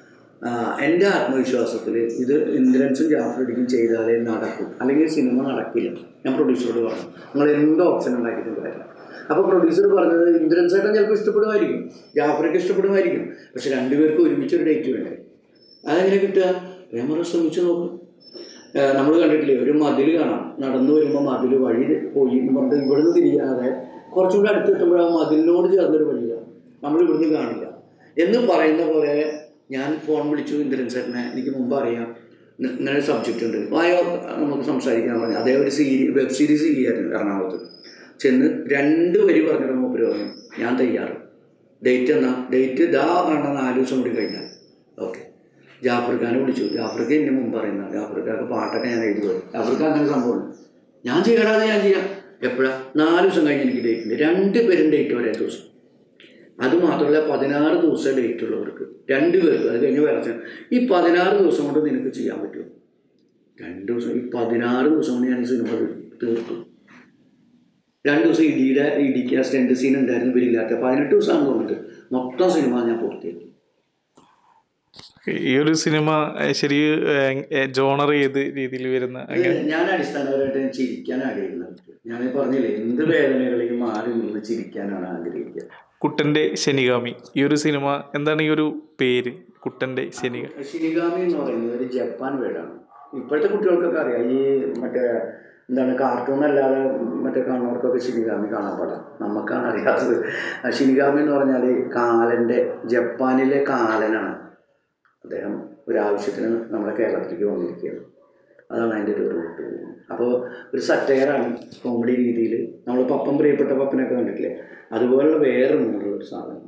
ആ, എൻ്റെ ആത്മവിശ്വാസത്തിൽ ഇത് ഇന്ദ്രൻസും ജാഫ്രിഡിക്കും ചെയ്താലേ നടക്കും അല്ലെങ്കിൽ സിനിമ നടക്കില്ല ഞാൻ പ്രൊഡ്യൂസറോട് പറഞ്ഞു നിങ്ങൾ എന്ത് ഓപ്ഷൻ ഉണ്ടാക്കിയിട്ടും കാര്യമില്ല അപ്പോൾ പ്രൊഡ്യൂസർ പറഞ്ഞത് ഇന്ദ്രൻസ് ഏട്ടൻ ചിലപ്പോൾ ഇഷ്ടപ്പെടുമായിരിക്കും ജാഫ്രിക്ക് ഇഷ്ടപ്പെടുമായിരിക്കും പക്ഷെ രണ്ടുപേർക്കും ഒരുമിച്ച് ഒരു ഡേറ്റ് വേണ്ടേ അതെങ്ങനെ കിട്ടുക ഞാൻ പറഞ്ഞു ശ്രമിച്ചു നോക്കും നമ്മൾ കണ്ടിട്ടില്ലേ ഒരു മതിൽ കാണാം നടന്നു വരുമ്പോൾ മതിൽ വഴി പോയി എന്ന് പറഞ്ഞിട്ട് ഇവിടുന്ന് തിരിയാതെ കുറച്ചുകൂടി അടുത്ത് എത്തുമ്പോൾ ആ മതിലിനോട് ചേർന്നൊരു വഴിയാണ് നമ്മൾ ഇവിടുന്ന് കാണില്ല എന്ന് പറയുന്ന പോലെ ഞാൻ ഫോൺ വിളിച്ചു ഇന്ദ്രൻ സാറിനെ എനിക്ക് മുമ്പ് അറിയാം ഇന്ന- ഇങ്ങനെ ഒരു സബ്ജക്റ്റ് ഉണ്ട് വായോ നമുക്ക് സംസാരിക്കാൻ പറഞ്ഞു അതേ ഒരു സീരി വെബ് സീരീസ് ചെയ്യായിരുന്നു എറണാകുളത്ത് ചെന്ന് രണ്ട് വരി പറഞ്ഞിട്ട് മൂപ്പര് പറഞ്ഞു ഞാൻ തയ്യാറ് ഡേറ്റ് എന്നാ ഡേറ്റ് ഇതാ കാണുന്ന നാല് ദിവസം കൂടി കഴിഞ്ഞാൽ ഓക്കെ ജാഫർ ഖാനെ വിളിച്ചു ജാഫർ ഖാൻ എന്നെ മുമ്പ് പറയുന്ന ജാഫർ ഖാക്ക് പാട്ടൊക്കെ ഞാൻ എഴുതി പോയി ജാഫർ ഖാൻ അങ്ങനെ സംഭവമുണ്ട് ഞാൻ ചെയ്യടാതെ ഞാൻ ചെയ്യാം എപ്പോഴാ നാല് ദിവസം കഴിഞ്ഞ് എനിക്ക് ഡേറ്റ് ഉണ്ട് രണ്ട് പേരും ഡേറ്റ് ഒരേ ദിവസം അത് മാത്രമല്ല പതിനാറ് ദിവസം ഡേറ്റ് ഉള്ളവർക്ക് രണ്ട് പേർക്ക് അത് കഴിഞ്ഞ് വേറെ ചെയ്യണം. ഈ പതിനാറ് ദിവസം കൊണ്ട് നിനക്ക് ചെയ്യാൻ പറ്റുമോ രണ്ട് ദിവസം ഈ പതിനാറ് ദിവസം കൊണ്ട് ഞാൻ ഈ സിനിമ തീർത്തു രണ്ട് ദിവസം ഇടിയുടെ ഇടിക്കുക സ്റ്റെൻഡ് സീൻ ഉണ്ടായിരുന്നു ഇവരില്ലാത്ത പതിനെട്ട് ദിവസമാണ് തോന്നിട്ട് മൊത്തം സിനിമ ഞാൻ പൂർത്തിയാക്കി ഈ ഒരു സിനിമ ഏഹ്, ശരി ജോണർ ഏത് രീതിയിൽ വരുന്ന ഇത് ഞാൻ അടിസ്ഥാനപരമായിട്ട് ഞാൻ ചിരിക്കാൻ ആഗ്രഹിക്കുന്നത് ഞാൻ പറഞ്ഞില്ലേ എന്ത് വേദനകളെയും മാറി നിന്ന് ചിരിക്കാനാണ് ആഗ്രഹിക്കുക കുട്ടൻ്റെ ശനിഗാമി ഈ ഒരു സിനിമ എന്താണ് ഈ ഒരു പേര് കുട്ടൻ്റെ ശനിക ഷിനിഗാമി എന്ന് പറയുന്നത് ഒരു ജപ്പാൻ വേർഡാണ് ഇപ്പോഴത്തെ കുട്ടികൾക്കൊക്കെ അറിയാം ഈ മറ്റേ എന്താണ് കാർട്ടൂൺ അല്ലാതെ മറ്റേ കാണുന്നവർക്കൊക്കെ ഷിനിഗാമി കാണാൻ പാടാം നമുക്കാണ് അറിയാത്തത് ആ ഷിനിഗാമി എന്ന് പറഞ്ഞാൽ കാലൻ്റെ ജപ്പാനിലെ കാലനാണ് അദ്ദേഹം ഒരാവശ്യത്തിന് നമ്മുടെ കേരളത്തിലേക്ക് വന്നിരിക്കുകയാണ് അതാണ് അതിൻ്റെ ഒരു റൂട്ട് അപ്പോൾ ഒരു സറ്റയറാണ് കോമഡി രീതിയിൽ നമ്മൾ പപ്പൻ പ്രിയപ്പെട്ട പപ്പനൊക്കെ കണ്ടിട്ടില്ലേ അതുപോലുള്ള വേറെ മൂടുള്ള ഒരു സാധനം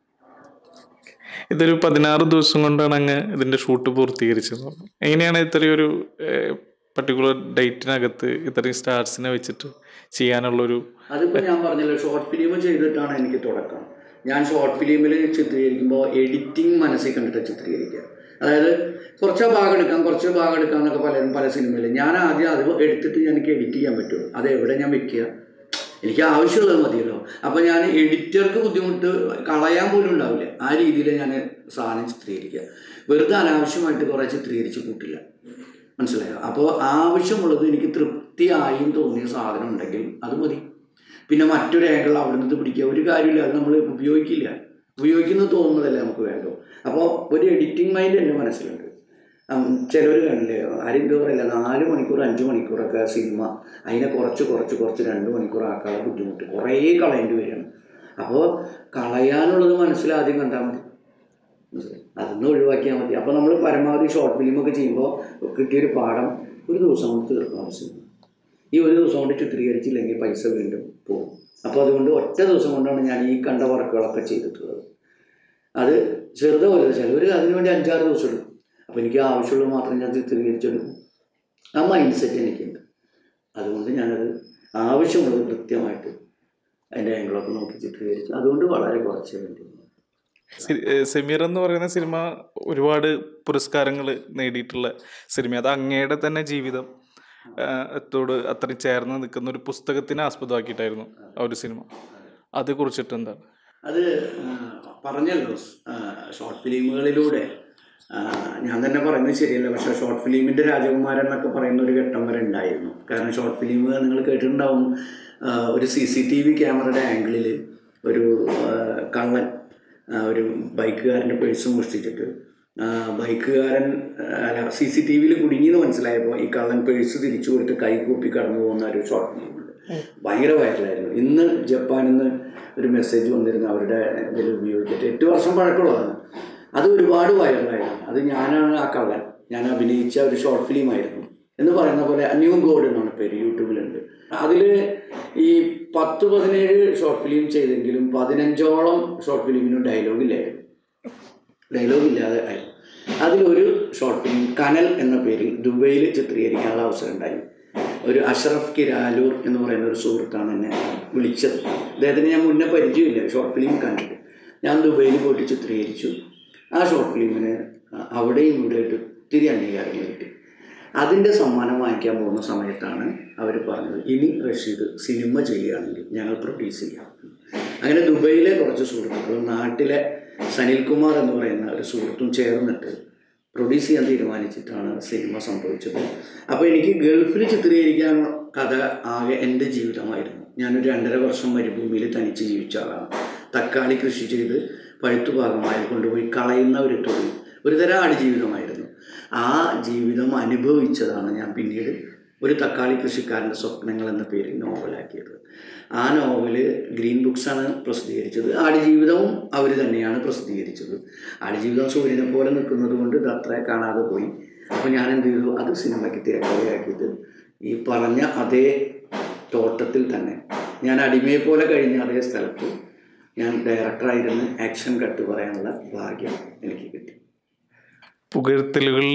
ഇതൊരു പതിനാറ് ദിവസം കൊണ്ടാണ് അങ്ങ് ഇതിൻ്റെ ഷൂട്ട് പൂർത്തീകരിച്ചത് എങ്ങനെയാണ് ഇത്രയൊരു പർട്ടിക്കുലർ ഡേറ്റിനകത്ത് ഇത്രയും സ്റ്റാർസിനെ വെച്ചിട്ട് ചെയ്യാനുള്ളൊരു അതിപ്പോൾ ഞാൻ പറഞ്ഞല്ലോ ഷോർട്ട് ഫിലിം ചെയ്തിട്ടാണ് എനിക്ക് തുടക്കം ഞാൻ ഷോർട്ട് ഫിലിമിൽ ചിത്രീകരിക്കുമ്പോൾ എഡിറ്റിംഗ് മനസ്സിൽ കണ്ടിട്ട് ചിത്രീകരിക്കുക അതായത് കുറച്ച് ഭാഗം എടുക്കാം കുറച്ച് ഭാഗം എടുക്കാം എന്നൊക്കെ പലരും പല സിനിമയിൽ ഞാൻ ആദ്യം അത് എടുത്തിട്ട് എനിക്ക് എഡിറ്റ് ചെയ്യാൻ പറ്റുമോ അത് എവിടെ ഞാൻ വെക്കുക എനിക്ക് ആവശ്യമുള്ളത് മതിയല്ലോ അപ്പോൾ ഞാൻ എഡിറ്റർക്ക് ബുദ്ധിമുട്ട് കളയാൻ പോലും ഉണ്ടാവില്ല ആ രീതിയിൽ ഞാൻ സാധനം ചിത്രീകരിക്കുക വെറുതെ അനാവശ്യമായിട്ട് കുറേ ചിത്രീകരിച്ച് കൂട്ടില്ല മനസ്സിലായോ അപ്പോൾ ആവശ്യമുള്ളത് എനിക്ക് തൃപ്തിയായും തോന്നിയ സാധനം ഉണ്ടെങ്കിൽ അത് മതി പിന്നെ മറ്റൊരു ആംഗിൾ അവിടെ നിന്ന് പിടിക്കുക ഒരു കാര്യമില്ല അത് നമ്മൾ ഉപയോഗിക്കില്ല ഉപയോഗിക്കുന്നത് തോന്നുന്നതല്ലേ നമുക്ക് വേണ്ടോ അപ്പോൾ ഒരു എഡിറ്റിംഗ് മൈൻഡ് എൻ്റെ മനസ്സിലുണ്ട് ചിലർ കണ്ടില്ലേ ആരും എന്താ പറയില്ല നാല് മണിക്കൂർ അഞ്ച് മണിക്കൂറൊക്കെ സിനിമ അതിനെ കുറച്ച് കുറച്ച് കുറച്ച് രണ്ട് മണിക്കൂർ ആക്കാനുള്ള ബുദ്ധിമുട്ട് കുറേ കളയേണ്ടി വരികയാണ് അപ്പോൾ കളയാനുള്ളത് മനസ്സിലാദ്യം കണ്ടാൽ മതി മനസ്സിലായി അതൊന്നും ഒഴിവാക്കിയാൽ മതി അപ്പോൾ നമ്മൾ പരമാവധി ഷോർട്ട് ഫിലിമൊക്കെ ചെയ്യുമ്പോൾ കിട്ടിയൊരു പാഠം ഒരു ദിവസം കൊണ്ട് തീർക്കണം സിനിമ ഈ ഒരു ദിവസം കൊണ്ട് ചിത്രീകരിച്ചില്ലെങ്കിൽ പൈസ വീണ്ടും പോകും അപ്പോൾ അതുകൊണ്ട് ഒറ്റ ദിവസം കൊണ്ടാണ് ഞാൻ ഈ കണ്ട വർക്കുകളൊക്കെ ചെയ്തിട്ടുള്ളത് അത് ചെറുതോ വലുത് ചിലവർ അതിനുവേണ്ടി അഞ്ചാറ് ദിവസം എടുക്കും അപ്പോൾ എനിക്ക് ആവശ്യമുള്ളത് മാത്രം ഞാൻ ചിത്രീകരിച്ചെടുക്കും ആ മൈൻഡ് സെറ്റ് എനിക്കുണ്ട് അതുകൊണ്ട് ഞാനത് ആവശ്യമുള്ളത് കൃത്യമായിട്ട് അതിൻ്റെ ആംഗിളൊക്കെ നോക്കി ചിത്രീകരിച്ചു അതുകൊണ്ട് വളരെ കുറച്ചേ വേണ്ടി സി- ഏഹ് സമീർ എന്ന് പറയുന്ന സിനിമ ഒരുപാട് പുരസ്കാരങ്ങൾ നേടിയിട്ടുള്ള സിനിമ അത് അങ്ങയുടെ തന്നെ ജീവിതം ആഹ് ത്തോട് അത്രയും ചേർന്ന് നിൽക്കുന്ന ഒരു പുസ്തകത്തിനെ ആസ്പദമാക്കിയിട്ടായിരുന്നു ആ ഒരു സിനിമ അത് കുറിച്ചിട്ട് എന്താണ് അത് ആ, പറഞ്ഞല്ലോ ആ, ഷോർട്ട് ഫിലിമുകളിലൂടെ ആ, ഞാൻ തന്നെ പറയുന്നത് ശരിയല്ല പക്ഷേ ഷോർട്ട് ഫിലിമിൻ്റെ രാജകുമാരൻ എന്നൊക്കെ പറയുന്ന ഒരു ഘട്ടം വരെ ഉണ്ടായിരുന്നു കാരണം ഷോർട്ട് ഫിലിമുകൾ നിങ്ങൾ കേട്ടിട്ടുണ്ടാവും ആ, ഒരു സി സി ടി വി ക്യാമറയുടെ ആംഗിളിൽ ഒരു ആ, കള്ളൻ ആ, ഒരു ബൈക്കുകാരൻ്റെ പേഴ്സ് മോഷ്ടിച്ചിട്ട് ആ, ബൈക്കുകാരൻ ആ, അല്ല സി സി ടി വിയിൽ കുടുങ്ങിയെന്ന് മനസ്സിലായപ്പോൾ ഈ കള്ളൻ പേഴ്സ് തിരിച്ചു കൊടുത്ത് കൈകൂപ്പി കടന്നു പോകുന്ന ഒരു ഷോർട്ട് ഫിലിമുണ്ട് ഭയങ്കര വൈറലായിരുന്നു ഇന്ന് ജപ്പാനിൽ നിന്ന് ഒരു മെസ്സേജ് വന്നിരുന്നു അവരുടെ ഇതിൽ ഉപയോഗിച്ചിട്ട് എട്ട് വർഷം പഴക്കമുള്ളതാണ് അത് ഒരുപാട് വൈറലായിരുന്നു അത് ഞാനാണ് ആ കള്ളൻ ഞാൻ അഭിനയിച്ച ഒരു ഷോർട്ട് ഫിലിമായിരുന്നു എന്ന് പറയുന്ന പോലെ ന്യൂ ഗോഡ് എന്നാണ് പേര് യൂട്യൂബിലുണ്ട് അതിൽ ഈ പത്ത് പതിനേഴ് ഷോർട്ട് ഫിലിം ചെയ്തെങ്കിലും പതിനഞ്ചോളം ഷോർട്ട് ഫിലിമിനും ഡയലോഗ് ഇല്ലായിരുന്നു ഡയലോഗ് ഇല്ലാതെ ആയി അതിലൊരു ഷോർട്ട് ഫിലിം കനൽ എന്ന പേരിൽ ദുബൈയിൽ ചിത്രീകരിക്കാനുള്ള അവസരം ഉണ്ടായി ഒരു അഷ്റഫ് കിരാലൂർ എന്ന് പറയുന്ന ഒരു സുഹൃത്താണ് എന്നെ വിളിച്ചത് അദ്ദേഹത്തിന് ഞാൻ മുന്നേ പരിചയമില്ല ഷോർട്ട് ഫിലിം കണ്ടിട്ട് ഞാൻ ദുബൈയിൽ പോയിട്ട് ചിത്രീകരിച്ചു ആ ഷോർട്ട് ഫിലിമിന് അവിടെയും ഇവിടെയായിട്ട് ഒത്തിരി അംഗീകാരങ്ങൾ കിട്ടി അതിൻ്റെ സമ്മാനം വാങ്ങിക്കാൻ പോകുന്ന സമയത്താണ് അവർ പറഞ്ഞത് ഇനി റഷീദ് സിനിമ ചെയ്യുകയാണെങ്കിൽ ഞങ്ങൾ പ്രൊഡ്യൂസ് ചെയ്യാം അങ്ങനെ ദുബൈയിലെ കുറച്ച് സുഹൃത്തുക്കളും നാട്ടിലെ സനിൽകുമാർ എന്ന് പറയുന്ന ഒരു സുഹൃത്തും ചേർന്നിട്ട് പ്രൊഡ്യൂസ് ചെയ്യാൻ തീരുമാനിച്ചിട്ടാണ് സിനിമ സംഭവിച്ചത് അപ്പോൾ എനിക്ക് ഗൾഫിൽ ചിത്രീകരിക്കാൻ കഥ ആകെ എൻ്റെ ജീവിതമായിരുന്നു ഞാനൊരു രണ്ടര വർഷം മരുഭൂമിയിൽ തനിച്ച് ജീവിച്ച ആളാണ് തക്കാളി കൃഷി ചെയ്ത് പഴുത്തുഭാഗമായി കൊണ്ടുപോയി കളയുന്ന ഒരു തൊഴിൽ ഒരു തരം ആടുജീവിതമായിരുന്നു ആ ജീവിതം അനുഭവിച്ചതാണ് ഞാൻ പിന്നീട് ഒരു തക്കാളി കൃഷിക്കാരൻ്റെ സ്വപ്നങ്ങൾ എന്ന പേരിൽ നോവലാക്കിയത് ആ നോവല് ഗ്രീൻ ബുക്സാണ് പ്രസിദ്ധീകരിച്ചത് ആടുജീവിതവും അവർ തന്നെയാണ് പ്രസിദ്ധീകരിച്ചത് ആടുജീവിതം സൂര്യനെ പോലെ നിൽക്കുന്നത് കൊണ്ട് ഇത് അത്ര കാണാതെ പോയി അപ്പോൾ ഞാൻ എന്ത് ചെയ്തു അത് സിനിമയ്ക്ക് തിരക്കഥയാക്കിയിട്ട് ഈ പറഞ്ഞ അതേ തോട്ടത്തിൽ തന്നെ ഞാൻ അടിമയെ പോലെ കഴിഞ്ഞ അതേ സ്ഥലത്ത് ഞാൻ ഡയറക്ടറായിരുന്ന് ആക്ഷൻ കട്ട് പറയാനുള്ള ഭാഗ്യം എനിക്ക് കിട്ടി പുകഴ്ത്തലുകളിൽ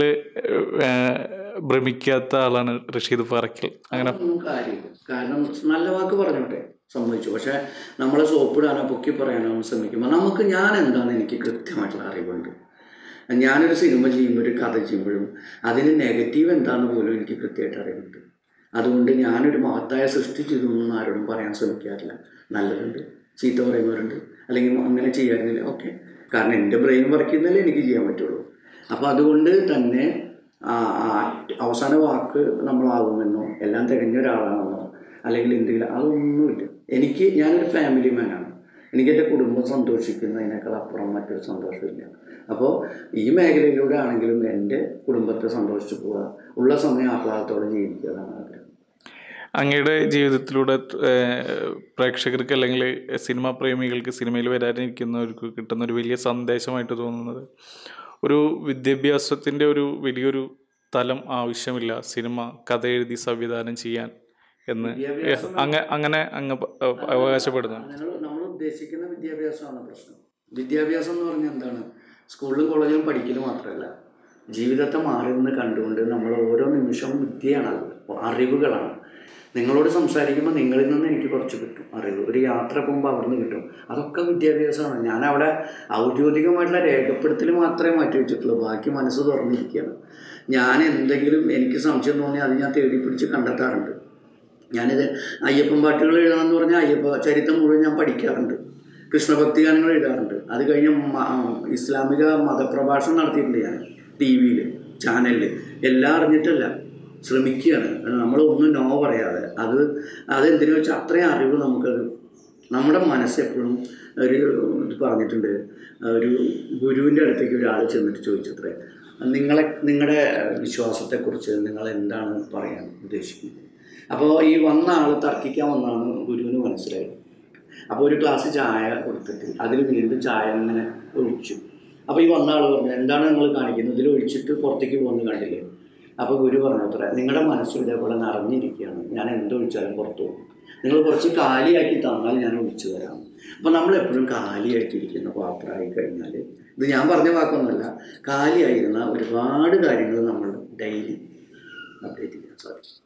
ഭ്രമിക്കാത്ത ആളാണ് റഷീദ് പാറയ്ക്കൽ അങ്ങനെ അതൊന്നും കാര്യമില്ല കാരണം നല്ല വാക്ക് പറഞ്ഞോട്ടെ സമ്മതിച്ചു പക്ഷെ നമ്മളെ സോപ്പിടാനോ പൊക്കി പറയാനോ ശ്രമിക്കുമ്പോൾ നമുക്ക് ഞാൻ എന്താണെന്ന് എനിക്ക് കൃത്യമായിട്ടുള്ള അറിവുണ്ട് ഞാനൊരു സിനിമ ചെയ്യുമ്പോൾ ഒരു കഥ ചെയ്യുമ്പോഴും അതിന് നെഗറ്റീവ് എന്താണെന്ന് പോലും എനിക്ക് കൃത്യമായിട്ട് അറിവുണ്ട് അതുകൊണ്ട് ഞാനൊരു മഹത്തായ സൃഷ്ടി ചെയ്തു എന്നൊന്നും ആരോടും പറയാൻ ശ്രമിക്കാറില്ല നല്ലതുണ്ട് ചീത്ത പറയുന്നവരുണ്ട് അല്ലെങ്കിൽ അങ്ങനെ ചെയ്യാറുന്നില്ല ഓക്കെ കാരണം എൻ്റെ ബ്രെയിൻ വർക്ക് ചെയ്യുന്നതല്ലേ എനിക്ക് ചെയ്യാൻ പറ്റുള്ളൂ അപ്പോൾ അതുകൊണ്ട് തന്നെ ആ, ആ അവസാന വാക്ക് നമ്മളാകുമെന്നോ എല്ലാം തികഞ്ഞ ഒരാളാണെന്നോ അല്ലെങ്കിൽ എന്തെങ്കിലും അതൊന്നുമില്ല എനിക്ക് ഞാനൊരു ഫാമിലി മാനാണ് എനിക്ക് എൻ്റെ കുടുംബം സന്തോഷിക്കുന്നതിനേക്കാൾ അപ്പുറം മറ്റൊരു സന്തോഷമില്ല അപ്പോൾ ഈ മേഖലയിലൂടെ ആണെങ്കിലും എൻ്റെ കുടുംബത്തെ സന്തോഷിച്ചു പോവുക ഉള്ള സമയം ആഹ്ലാദത്തോടെ ജീവിക്കുക എന്നാണ് ആഗ്രഹം അങ്ങയുടെ ജീവിതത്തിലൂടെ ഏഹ്, പ്രേക്ഷകർക്ക് അല്ലെങ്കിൽ സിനിമാ പ്രേമികൾക്ക് സിനിമയിൽ വരാനിരിക്കുന്നവർക്ക് കിട്ടുന്ന ഒരു വലിയ സന്ദേശമായിട്ട് തോന്നുന്നത് ഒരു വിദ്യാഭ്യാസത്തിൻ്റെ ഒരു വലിയൊരു തലം ആവശ്യമില്ല സിനിമ കഥ എഴുതി സംവിധാനം ചെയ്യാൻ എന്ന് വിദ്യാഭ്യാസം അങ്ങ അങ്ങനെ അങ്ങ് പ- അവകാശപ്പെടുന്നു നിങ്ങൾ നമ്മൾ ഉദ്ദേശിക്കുന്ന വിദ്യാഭ്യാസമാണ് പ്രശ്നം വിദ്യാഭ്യാസം എന്ന് പറഞ്ഞാൽ എന്താണ് സ്കൂളിലും കോളേജിലും പഠിക്കൽ മാത്രമല്ല ജീവിതത്തെ മാറി നിന്ന് കണ്ടുകൊണ്ട് നമ്മൾ ഓരോ നിമിഷവും വിദ്യയാണ് അത് അറിവുകളാണ് നിങ്ങളോട് സംസാരിക്കുമ്പോൾ നിങ്ങളിൽ നിന്ന് എനിക്ക് കുറച്ച് കിട്ടും അറിവ് ഒരു യാത്ര പോകുമ്പോൾ അവിടെ നിന്ന് കിട്ടും അതൊക്കെ വിദ്യാഭ്യാസമാണ് ഞാൻ അവിടെ ഔദ്യോഗികമായിട്ടുള്ള രേഖപ്പെടുത്തൽ മാത്രമേ മാറ്റി വെച്ചിട്ടുള്ളൂ ബാക്കി മനസ്സ് തുറന്നിരിക്കുകയാണ് ഞാൻ എന്തെങ്കിലും എനിക്ക് സംശയം തോന്നി അത് ഞാൻ തേടി പിടിച്ച് കണ്ടെത്താറുണ്ട് ഞാനിത് അയ്യപ്പൻ പാട്ടുകൾ എഴുതണമെന്ന് പറഞ്ഞാൽ അയ്യപ്പ ചരിത്രം മുഴുവൻ ഞാൻ പഠിക്കാറുണ്ട് കൃഷ്ണഭക്തി ഗാനങ്ങൾ എഴുതാറുണ്ട് അത് കഴിഞ്ഞ് മ- ഇസ്ലാമിക മതപ്രഭാഷണം നടത്തിയിട്ടുണ്ട് ഞാൻ ടി വിയിൽ ചാനലിൽ എല്ലാം അറിഞ്ഞിട്ടല്ല ശ്രമിക്കുകയാണ് നമ്മൾ ഒന്നും നോ പറയാതെ അത് അതെന്തിനു വെച്ചാൽ അത്രയും അറിവ് നമുക്കത് നമ്മുടെ മനസ്സെപ്പോഴും ഒരു ഇത് പറഞ്ഞിട്ടുണ്ട് ഒരു ഗുരുവിൻ്റെ അടുത്തേക്ക് ഒരാൾ ചെന്നിട്ട് ചോദിച്ചത്രേ നിങ്ങളെ നിങ്ങളുടെ വിശ്വാസത്തെക്കുറിച്ച് നിങ്ങൾ എന്താണ് പറയാൻ ഉദ്ദേശിക്കുന്നത് അപ്പോൾ ഈ വന്ന ആൾ തർക്കിക്കാൻ വന്നാണ് ഗുരുവിന് മനസ്സിലായത് അപ്പോൾ ഒരു ഗ്ലാസ് ചായ കൊടുത്തിട്ട് അതിൽ വീണ്ടും ചായ ഇങ്ങനെ ഒഴിച്ചു അപ്പോൾ ഈ വന്ന ആൾ പറഞ്ഞു എന്താണ് നിങ്ങൾ കാണിക്കുന്നത് ഇതിൽ ഒഴിച്ചിട്ട് പുറത്തേക്ക് പോകുന്നത് കണ്ടില്ലേ അപ്പോൾ ഗുരു പറഞ്ഞു അത്ര നിങ്ങളുടെ മനസ്സ് ഇതേപോലെ നിറഞ്ഞിരിക്കുകയാണ് ഞാൻ എന്തൊഴിച്ചാലും പുറത്തു പോകും നിങ്ങൾ കുറച്ച് കാലിയാക്കി തന്നാൽ ഞാൻ ഒഴിച്ചു തരാം അപ്പോൾ നമ്മൾ എപ്പോഴും കാലിയായിട്ടിരിക്കുന്ന പാത്രമായി കഴിഞ്ഞാൽ ഇത് ഞാൻ പറഞ്ഞ വാക്കൊന്നുമല്ല കാലിയായിരുന്ന ഒരുപാട് കാര്യങ്ങൾ നമ്മൾ ഡെയിലി അപ്ഡേറ്റ് ചെയ്യാൻ സാധിക്കും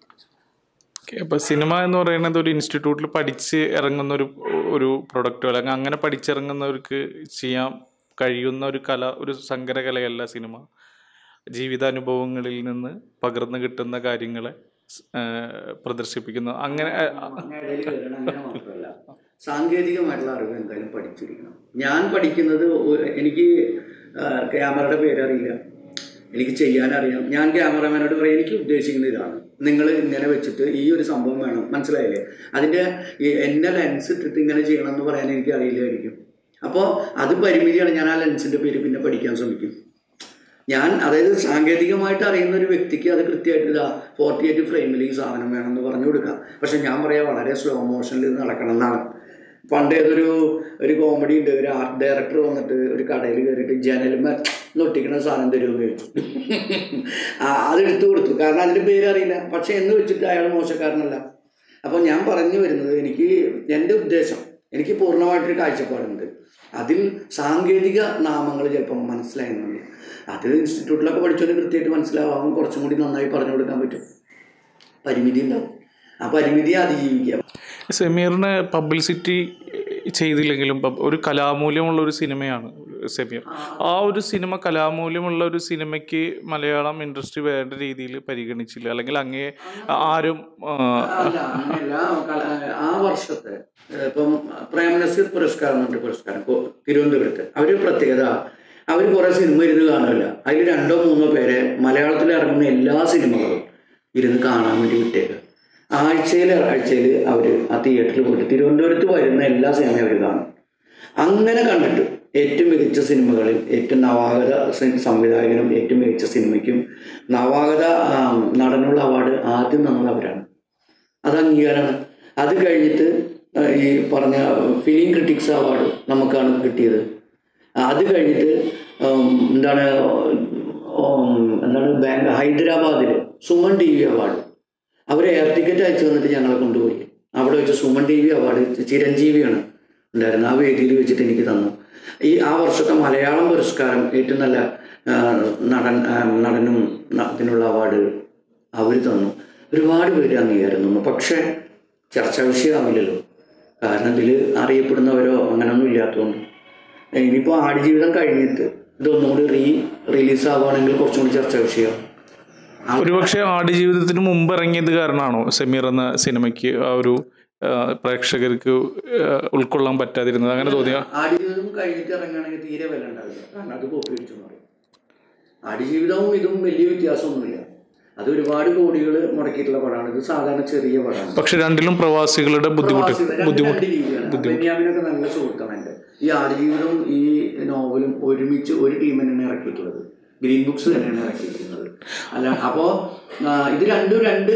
അപ്പോൾ സിനിമ എന്ന് പറയുന്നത് ഒരു ഇൻസ്റ്റിറ്റ്യൂട്ടിൽ പഠിച്ച് ഇറങ്ങുന്ന ഒരു ഒരു പ്രൊഡക്റ്റോ അല്ലെങ്കിൽ അങ്ങനെ പഠിച്ചിറങ്ങുന്നവർക്ക് ചെയ്യാൻ കഴിയുന്ന ഒരു കല ഒരു സങ്കരകലയല്ല സിനിമ ജീവിതാനുഭവങ്ങളിൽ നിന്ന് പകർന്നു കിട്ടുന്ന കാര്യങ്ങളെ സ്- ഏഹ് പ്രദർശിപ്പിക്കുന്ന അങ്ങനെ ഏഹ്, അങ്ങനെ ഇടയിൽ കയറണം അങ്ങനെ മാത്രമല്ല സാങ്കേതികമായിട്ടുള്ള അറിവ് എന്തായാലും പഠിച്ചിരിക്കണം ഞാൻ പഠിക്കുന്നത് ഒ- എനിക്ക് ആ, ക്യാമറയുടെ പേരറിയില്ല എനിക്ക് ചെയ്യാനറിയാം ഞാൻ ക്യാമറമാനോട് പറയും എനിക്ക് ഉദ്ദേശിക്കുന്നത് ഇതാണ് നിങ്ങൾ ഇങ്ങനെ വെച്ചിട്ട് ഈ ഒരു സംഭവം വേണം മനസ്സിലായില്ലേ അതിൻ്റെ ഈ എന്നെ ലെൻസ് ഇട്ടിട്ട് ഇങ്ങനെ ചെയ്യണം എന്ന് പറയാൻ എനിക്ക് അറിയില്ലായിരിക്കും അപ്പോൾ അത് പരിമിതിയാണ് ഞാൻ ആ ലെൻസിൻ്റെ പേര് പിന്നെ പഠിക്കാൻ ശ്രമിക്കും ഞാൻ അതായത് സാങ്കേതികമായിട്ട് അറിയുന്ന ഒരു വ്യക്തിക്ക് അത് കൃത്യമായിട്ട് ഇതാ ഫോർട്ടി എയ്റ്റ് ഫ്രെയിമിൽ ഈ സാധനം വേണമെന്ന് പറഞ്ഞു കൊടുക്കാം പക്ഷെ ഞാൻ പറയാം വളരെ സ്ലോ മോഷനിൽ ഇത് നടക്കണം എന്നാണ് പണ്ട് ഏതൊരു ഒരു കോമഡി ഉണ്ട് ഒരു ആർട്ട് ഡയറക്ടർ വന്നിട്ട് ഒരു കടയിൽ കയറിയിട്ട് ജനൽമ നൊട്ടിക്കണ സാധനം തരുമെന്ന് ചോദിച്ചു ആ, അത് എടുത്തു കൊടുത്തു കാരണം അതിൻ്റെ പേരറിയില്ല പക്ഷെ എന്ന് വെച്ചിട്ട് അയാൾ മോശക്കാരനല്ല അപ്പോൾ ഞാൻ പറഞ്ഞു വരുന്നത് എനിക്ക് എൻ്റെ ഉദ്ദേശം എനിക്ക് പൂർണ്ണമായിട്ടൊരു കാഴ്ചപ്പാടുണ്ട് അതിൽ സാങ്കേതിക നാമങ്ങൾ ചിലപ്പം മനസ്സിലായിരുന്നുണ്ട് അത് ഇൻസ്റ്റിറ്റ്യൂട്ടിലൊക്കെ പഠിച്ചോണ്ട് കൃത്യമായിട്ട് മനസ്സിലാവാം കുറച്ചും കൂടി നന്നായി പറഞ്ഞു കൊടുക്കാൻ പറ്റും പരിമിതി ഉണ്ടാവും ആ പരിമിതിയെ അതിജീവിക്കാം സെമീറിന് പബ്ലിസിറ്റി ചെയ്തില്ലെങ്കിലും പബ്- ഒരു കലാമൂല്യമുള്ള ഒരു സിനിമയാണ് സെമീർ ആ ഒരു സിനിമ കലാമൂല്യമുള്ള ഒരു സിനിമയ്ക്ക് മലയാളം ഇൻഡസ്ട്രി വേണ്ട രീതിയിൽ പരിഗണിച്ചില്ല അല്ലെങ്കിൽ അങ്ങേ ആരും ആ, അല്ല അങ്ങനെയല്ല കല- ആ വർഷത്തെ ഏഹ് ഇപ്പം പ്രേംനസീർ പുരസ്കാരം എന്ന് പറഞ്ഞിട്ട് പുരസ്കാരം കൊ- തിരുവനന്തപുരത്ത് അവർ പ്രത്യേകത അവർ കുറേ സിനിമ ഇരുന്ന് കാണില്ല അതിൽ രണ്ടോ മൂന്നോ പേരെ മലയാളത്തിൽ ഇറങ്ങുന്ന എല്ലാ സിനിമകളും ഇരുന്ന് കാണാൻ വേണ്ടി വിട്ടേക്ക് ആഴ്ചയിൽ ആഴ്ചയിൽ അവർ ആ തിയേറ്ററിൽ പോയിട്ട് തിരുവനന്തപുരത്ത് വരുന്ന എല്ലാ സിനിമയും അവർ കാണും അങ്ങനെ കണ്ടിട്ട് ഏറ്റവും മികച്ച സിനിമകളിൽ ഏറ്റവും നവാഗത സി- സംവിധായകനും ഏറ്റവും മികച്ച സിനിമയ്ക്കും നവാഗത ആ, നടനുള്ള അവാർഡ് ആദ്യം തന്നത് അവരാണ് അത് അംഗീകാരമാണ് അത് കഴിഞ്ഞിട്ട് ആ, ഈ പറഞ്ഞ ഫിലിം ക്രിട്ടിക്സ് അവാർഡ് നമുക്കാണ് കിട്ടിയത് അത് കഴിഞ്ഞിട്ട് ഉം, എന്താണ് ഉം, എന്താണ് ബാങ്ക് ഹൈദരാബാദിൽ സുമൻ ടി വി അവാർഡ് അവർ എയർ ടിക്കറ്റ് അയച്ചു തന്നിട്ട് ഞങ്ങളെ കൊണ്ടുപോയി അവിടെ വെച്ച് സുമൻ ടി വി അവാർഡ് ചിരഞ്ജീവിയാണ് ഉണ്ടായിരുന്നു ആ വേദിയിൽ വെച്ചിട്ട് എനിക്ക് തന്നു ഈ ആ വർഷത്തെ മലയാളം പുരസ്കാരം ഏറ്റവും നല്ല ആ, നടൻ ആ, നടനും ന- ഇതിനുള്ള അവാർഡ് അവർ തന്നു ഒരുപാട് പേര് അംഗീകാരം തന്നു പക്ഷേ ചർച്ചാ വിഷയമാവില്ലല്ലോ കാരണം ഇതിൽ അറിയപ്പെടുന്നവരോ അങ്ങനെയൊന്നും ഇല്ലാത്തതുകൊണ്ട് ഇനിയിപ്പോൾ ആടുജീവിതം കഴിഞ്ഞിട്ട് ഇതൊന്നും കൂടി റീ റിലീസ് ആവുകയാണെങ്കിൽ കുറച്ചും കൂടി ചർച്ചാ വിഷയം ഒരുപക്ഷെ ആടുജീവിതത്തിന് മുമ്പ് ഇറങ്ങിയത് കാരണമാണോ സമീർ എന്ന സിനിമയ്ക്ക് ആ ഒരു ആ, പ്രേക്ഷകർക്ക് ആ, ഉൾക്കൊള്ളാൻ പറ്റാതിരുന്നത് അങ്ങനെ തോന്നിയ ആടുജീവിതം കഴിഞ്ഞിട്ട് ഇറങ്ങുകയാണെങ്കിൽ തീരെ വില ഉണ്ടാവില്ല കാരണം അത് കോപ്പി വെച്ചു എന്ന് പറയും ആടുജീവിതവും ഇതും വലിയ വ്യത്യാസമൊന്നുമില്ല അത് ഒരുപാട് കോടികൾ മുടക്കിയിട്ടുള്ള പടമാണ് ഇത് സാധാരണ ചെറിയ പടമാണ് പക്ഷെ രണ്ടിലും പ്രവാസികളുടെ ബുദ്ധിമുട്ട് പ്രവാസികൾ രണ്ട് ബുദ്ധിമുട്ട് രണ്ട് രീതിയാണ് ബെന്യാമിനൊക്കെ നല്ല സുഹൃത്താണ് എൻ്റെ ഈ ആടുജീവിതവും ഈ നോവലും ഒരുമിച്ച് ഒരു ടീം തന്നെയാണ് ഇറക്കിയിട്ടുള്ളത് ഗ്രീൻ ബുക്സ് തന്നെയാണ് ഇറക്കിയിരിക്കുന്നത് അല്ല അപ്പോൾ ഇത് രണ്ടും രണ്ട്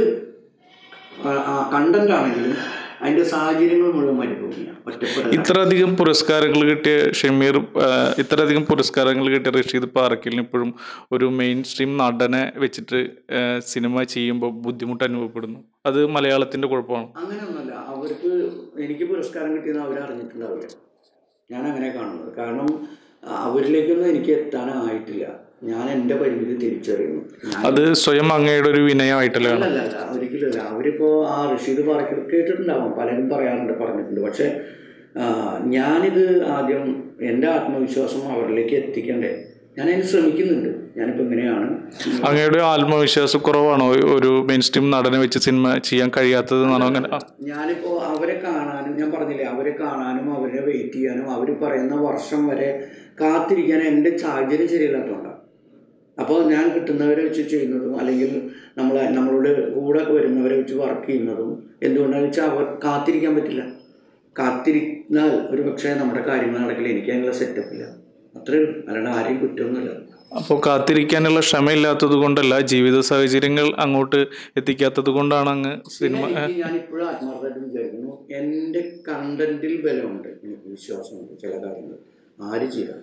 കണ്ടന്റ് ആണെങ്കിലും അതിൻ്റെ സാഹചര്യങ്ങൾ മുഴുവൻ മരുഭൂമിയാണ് ഒറ്റപ്പെടൽ ഇത്രയധികം പുരസ്കാരങ്ങൾ കിട്ടിയ ഷമീർ ആ, ഇത്രയധികം പുരസ്കാരങ്ങൾ കിട്ടിയ റഷീദ് പാറക്കലിന് ഇപ്പോഴും ഒരു മെയിൻ സ്ട്രീം നടനെ വെച്ചിട്ട് ആ, സിനിമ ചെയ്യുമ്പോൾ ബുദ്ധിമുട്ട് അനുഭവപ്പെടുന്നു അത് മലയാളത്തിന്റെ കുഴപ്പമാണ് അങ്ങനെയൊന്നുമല്ല അവർക്ക് എനിക്ക് പുരസ്കാരം കിട്ടിയെന്ന് അവർ അറിഞ്ഞിട്ടുണ്ടാവില്ല ഞാൻ അങ്ങനെ കാണുന്നത് കാരണം ആ, അവരിലേക്കൊന്നും എനിക്ക് എത്താനായിട്ടില്ല ഞാൻ എൻ്റെ പരിമിതി തിരിച്ചറിയുന്നു ഞാൻ അത് സ്വയം അങ്ങയുടെ ഒരു വിനയമായിട്ടല്ലേ കാണുന്നത്? അല്ല അല്ല ഒരിക്കലും അല്ല അവരിപ്പോൾ ആ റഷീദ് പറയ്ക്കൽ കേട്ടിട്ടുണ്ടാവും പലരും പറയാറുണ്ട് പറഞ്ഞിട്ടുണ്ട് പക്ഷേ ആ, ഞാനിത് ആദ്യം എൻ്റെ ആത്മവിശ്വാസം അവരിലേക്ക് എത്തിക്കണ്ടേ ഞാൻ അതിന് ശ്രമിക്കുന്നുണ്ട് ഞാനിപ്പോൾ ഇങ്ങനെയാണ് അങ്ങയുടെ ആത്മവിശ്വാസ കുറവാണോ ഒരു മെയിൻ സ്ട്രീം നടനെ വെച്ച് സിനിമ ചെയ്യാൻ കഴിയാത്തത് എന്നാണോ അങ്ങനെ ആ, ഞാനിപ്പോൾ അവരെ കാണാനും ഞാൻ പറഞ്ഞില്ലേ അവരെ കാണാനും അവരെ വെയിറ്റ് ചെയ്യാനും അവർ പറയുന്ന വർഷം വരെ കാത്തിരിക്കാൻ എൻ്റെ സാഹചര്യം ശരിയല്ലാത്തതുകൊണ്ടാണ് അപ്പോൾ ഞാൻ കിട്ടുന്നവരെ വെച്ച് ചെയ്യുന്നതും അല്ലെങ്കിൽ നമ്മളെ നമ്മളോട് കൂടെ വരുന്നവരെ വെച്ച് വർക്ക് ചെയ്യുന്നതും എന്തുകൊണ്ടാണെന്ന് വെച്ചാൽ അവർ കാത്തിരിക്കാൻ പറ്റില്ല കാത്തിരുന്നാൽ ഒരു പക്ഷേ നമ്മുടെ കാര്യങ്ങൾ നടക്കില്ല എനിക്ക് അതിനുള്ള സെറ്റപ്പ് ഇല്ല അത്രേ ഉള്ളൂ അല്ലാണ്ട് ആരെയും കുറ്റമൊന്നുമില്ല അപ്പോൾ കാത്തിരിക്കാനുള്ള ക്ഷമയില്ലാത്തത് കൊണ്ടല്ല ജീവിത സാഹചര്യങ്ങൾ അങ്ങോട്ട് എത്തിക്കാത്തത് കൊണ്ടാണ് അങ്ങ് സിനിമ പിന്നെ എനിക്ക് ഞാൻ ഇപ്പോഴും ആത്മാർത്ഥമായിട്ട് വിചാരിക്കുന്നു എൻ്റെ കണ്ടന്റിൽ ബലമുണ്ട് എനിക്ക് വിശ്വാസമുണ്ട് ചില കാര്യങ്ങൾ ആര് ചെയ്താൽ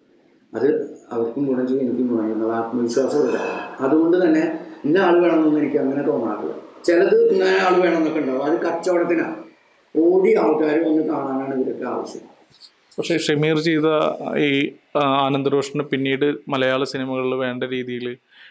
അത് അവർക്കും ഗുണം ചെയ്യും എനിക്കും ഗുണം ചെയ്യും എന്നുള്ള ആത്മവിശ്വാസം വരാണ് അതുകൊണ്ട് തന്നെ ഇന്ന ആൾ വേണമെന്നൊന്നും എനിക്ക് അങ്ങനെ തോന്നാറില്ല ചിലത് ഇന്ന ആൾ വേണമെന്നൊക്കെ ഉണ്ടാവും അത് കച്ചവടത്തിനാണ് ഓടി ആൾക്കാർ വന്ന് കാണാനാണ് ഇവരൊക്കെ ആവശ്യം പക്ഷേ ഷമീർ ചെയ്ത ഈ ആ, ആനന്ദറോഷന് പിന്നീട് മലയാള സിനിമകളിൽ വേണ്ട രീതിയിൽ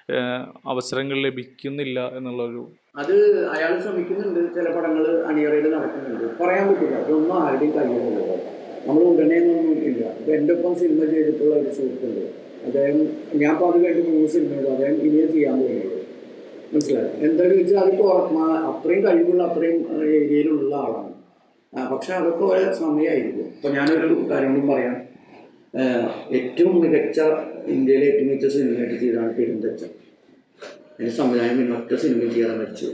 അവസരങ്ങൾ ലഭിക്കുന്നില്ല എന്നുള്ളൊരു അത് അയാൾ ശ്രമിക്കുന്നുണ്ട് ചില പടങ്ങൾ അണിയറയിൽ നടക്കുന്നുണ്ട് പറയാൻ പറ്റില്ല അതൊന്നും ആരുടെയും കയ്യിലില്ല നമ്മൾ ഉടനെയൊന്നും ഇല്ല ഇപ്പം എൻ്റെ ഒപ്പം സിനിമ ചെയ്തിട്ടുള്ള ഒരു സുഹൃത്തുണ്ട് അദ്ദേഹം ഞാൻ ഇപ്പോൾ അത് കഴിഞ്ഞ് മൂന്ന് സിനിമ ചെയ്തു അദ്ദേഹം ഇനിയും ചെയ്യാൻ പോകുന്നത് മനസ്സിലായി എന്താണെന്ന് വെച്ചാൽ അത് കുറ- അത്രയും കഴിവുള്ള അത്രയും ഏരിയയിലുള്ള ആളാണ് ആ, പക്ഷെ അതൊക്കെ ഒരേ സമയമായിരിക്കും ഇപ്പം ഞാനൊരു കാര്യം കൂടി പറയാം ഏഹ് ഏറ്റവും മികച്ച ഇന്ത്യയിലെ ഏറ്റവും മികച്ച സിനിമയായിട്ട് ചെയ്തതാണ് പെരുന്തച്ചൻ അതിന് സംവിധാനം പിന്നെ ഒറ്റ സിനിമ ചെയ്യാതെ മരിച്ചു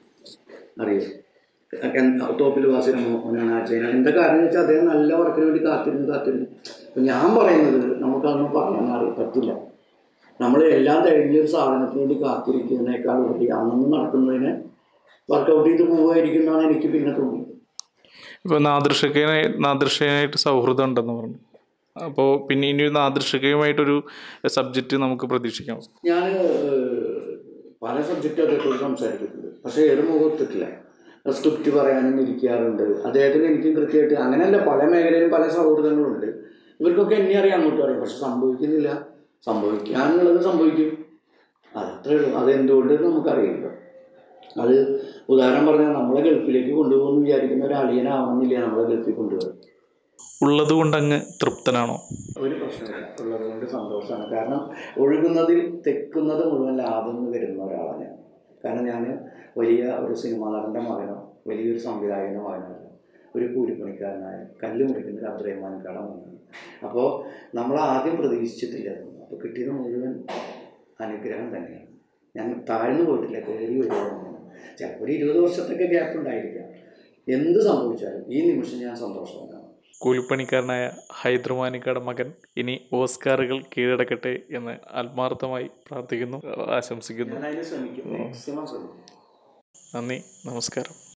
അറിയോ തോപ്പിൽ വാസിന മോഹനാണ് ആ ചെയ്യുന്നത് എന്താ കാരണം എന്ന് വെച്ചാൽ അദ്ദേഹം നല്ല വർക്കിന് വേണ്ടി കാത്തിരുന്ന് കാത്തിരുന്നു അപ്പം ഞാൻ പറയുന്നത് നമുക്കതൊന്നും പറയാൻ അറിയ പറ്റില്ല നമ്മൾ എല്ലാം കഴിഞ്ഞൊരു സാധനത്തിന് വേണ്ടി കാത്തിരിക്കുന്നതിനേക്കാൾ ഉപരി അന്നന്ന് നടക്കുന്നതിനെ വർക്കൗട്ട് ചെയ്ത് പോവുമായിരിക്കും എന്നാണ് എനിക്ക് പിന്നെ തോന്നിയത് ഇപ്പോൾ നാദൃശക്കനെ നാദൃശനായിട്ട് സൗഹൃദം ഉണ്ടെന്ന് പറഞ്ഞു അപ്പോൾ പിന്നെ ഇനി ഒരു നാദൃശകയുമായിട്ടൊരു സബ്ജക്റ്റ് നമുക്ക് പ്രതീക്ഷിക്കാം ഞാൻ പല സബ്ജക്റ്റും അദ്ദേഹത്തോട് സംസാരിച്ചിട്ടുണ്ട് പക്ഷേ ഏത് മുഖത്തിട്ടില്ല സ്ക്രിപ്റ്റ് പറയാനും ഇരിക്കാറുണ്ട് അദ്ദേഹത്തിന് എനിക്കും കൃത്യമായിട്ട് അങ്ങനെയല്ല പല മേഖലയിലും പല സൗഹൃദങ്ങളുണ്ട് ഇവർക്കൊക്കെ എന്നെ അറിയാം അങ്ങോട്ട് അറിയാം പക്ഷെ സംഭവിക്കുന്നില്ല സംഭവിക്കാനുള്ളത് സംഭവിക്കും അതത്രേ ഉള്ളൂ അതെന്തുകൊണ്ട് നമുക്കറിയില്ല അത് ഉദാഹരണം പറഞ്ഞാൽ നമ്മളെ ഗൾഫിലേക്ക് കൊണ്ടുപോകുമെന്ന് വിചാരിക്കുന്ന ഒരു അളിയനാവണമെന്നില്ല നമ്മളെ ഗൾഫിൽ കൊണ്ടുപോകും ഉള്ളത് കൊണ്ട് അങ്ങ് തൃപ്തനാണോ ഒരു പ്രശ്നമില്ല ഉള്ളത് കൊണ്ട് സന്തോഷമാണ് കാരണം ഒഴുകുന്നതിൽ തെക്കുന്നത് മുഴുവൻ ലാഭം എന്ന് വരുന്ന ഒരാളാണ് ഞാൻ കാരണം ഞാൻ വലിയ ഒരു സിനിമാ നടൻ്റെ മകനോ വലിയൊരു സംവിധായകൻ്റെ മകനോ ഒരു കൂലിപ്പണിക്കാരനായ കല്ല് മുറിക്കുന്ന ഒരു അബ്ദുറഹ്മാൻകാട മകനാണ് അപ്പോൾ നമ്മൾ ആദ്യം പ്രതീക്ഷിച്ചിട്ടില്ല അപ്പോൾ കിട്ടിയത് മുഴുവൻ അനുഗ്രഹം തന്നെയാണ് ഞാൻ താഴ്ന്നു പോയിട്ടില്ല കയറി വരുവാണ് ചിലപ്പോൾ ഒരു ഇരുപത് വർഷത്തൊക്കെ ഗ്യാപ്പ് ഉണ്ടായിരിക്കാം എന്ത് സംഭവിച്ചാലും ഈ നിമിഷം ഞാൻ സന്തോഷമാണ് കൂലിപ്പണിക്കാരനായ ഹൈദർമാനിക്കയുടെ മകൻ ഇനി ഓസ്കാറുകൾ കീഴടക്കട്ടെ എന്ന് ആത്മാർത്ഥമായി പ്രാർത്ഥിക്കുന്നു ആശംസിക്കുന്നു ഞാൻ അതിന് ശ്രമിക്കും മാക്സിമം ശ്രമിക്കും നന്ദി നമസ്കാരം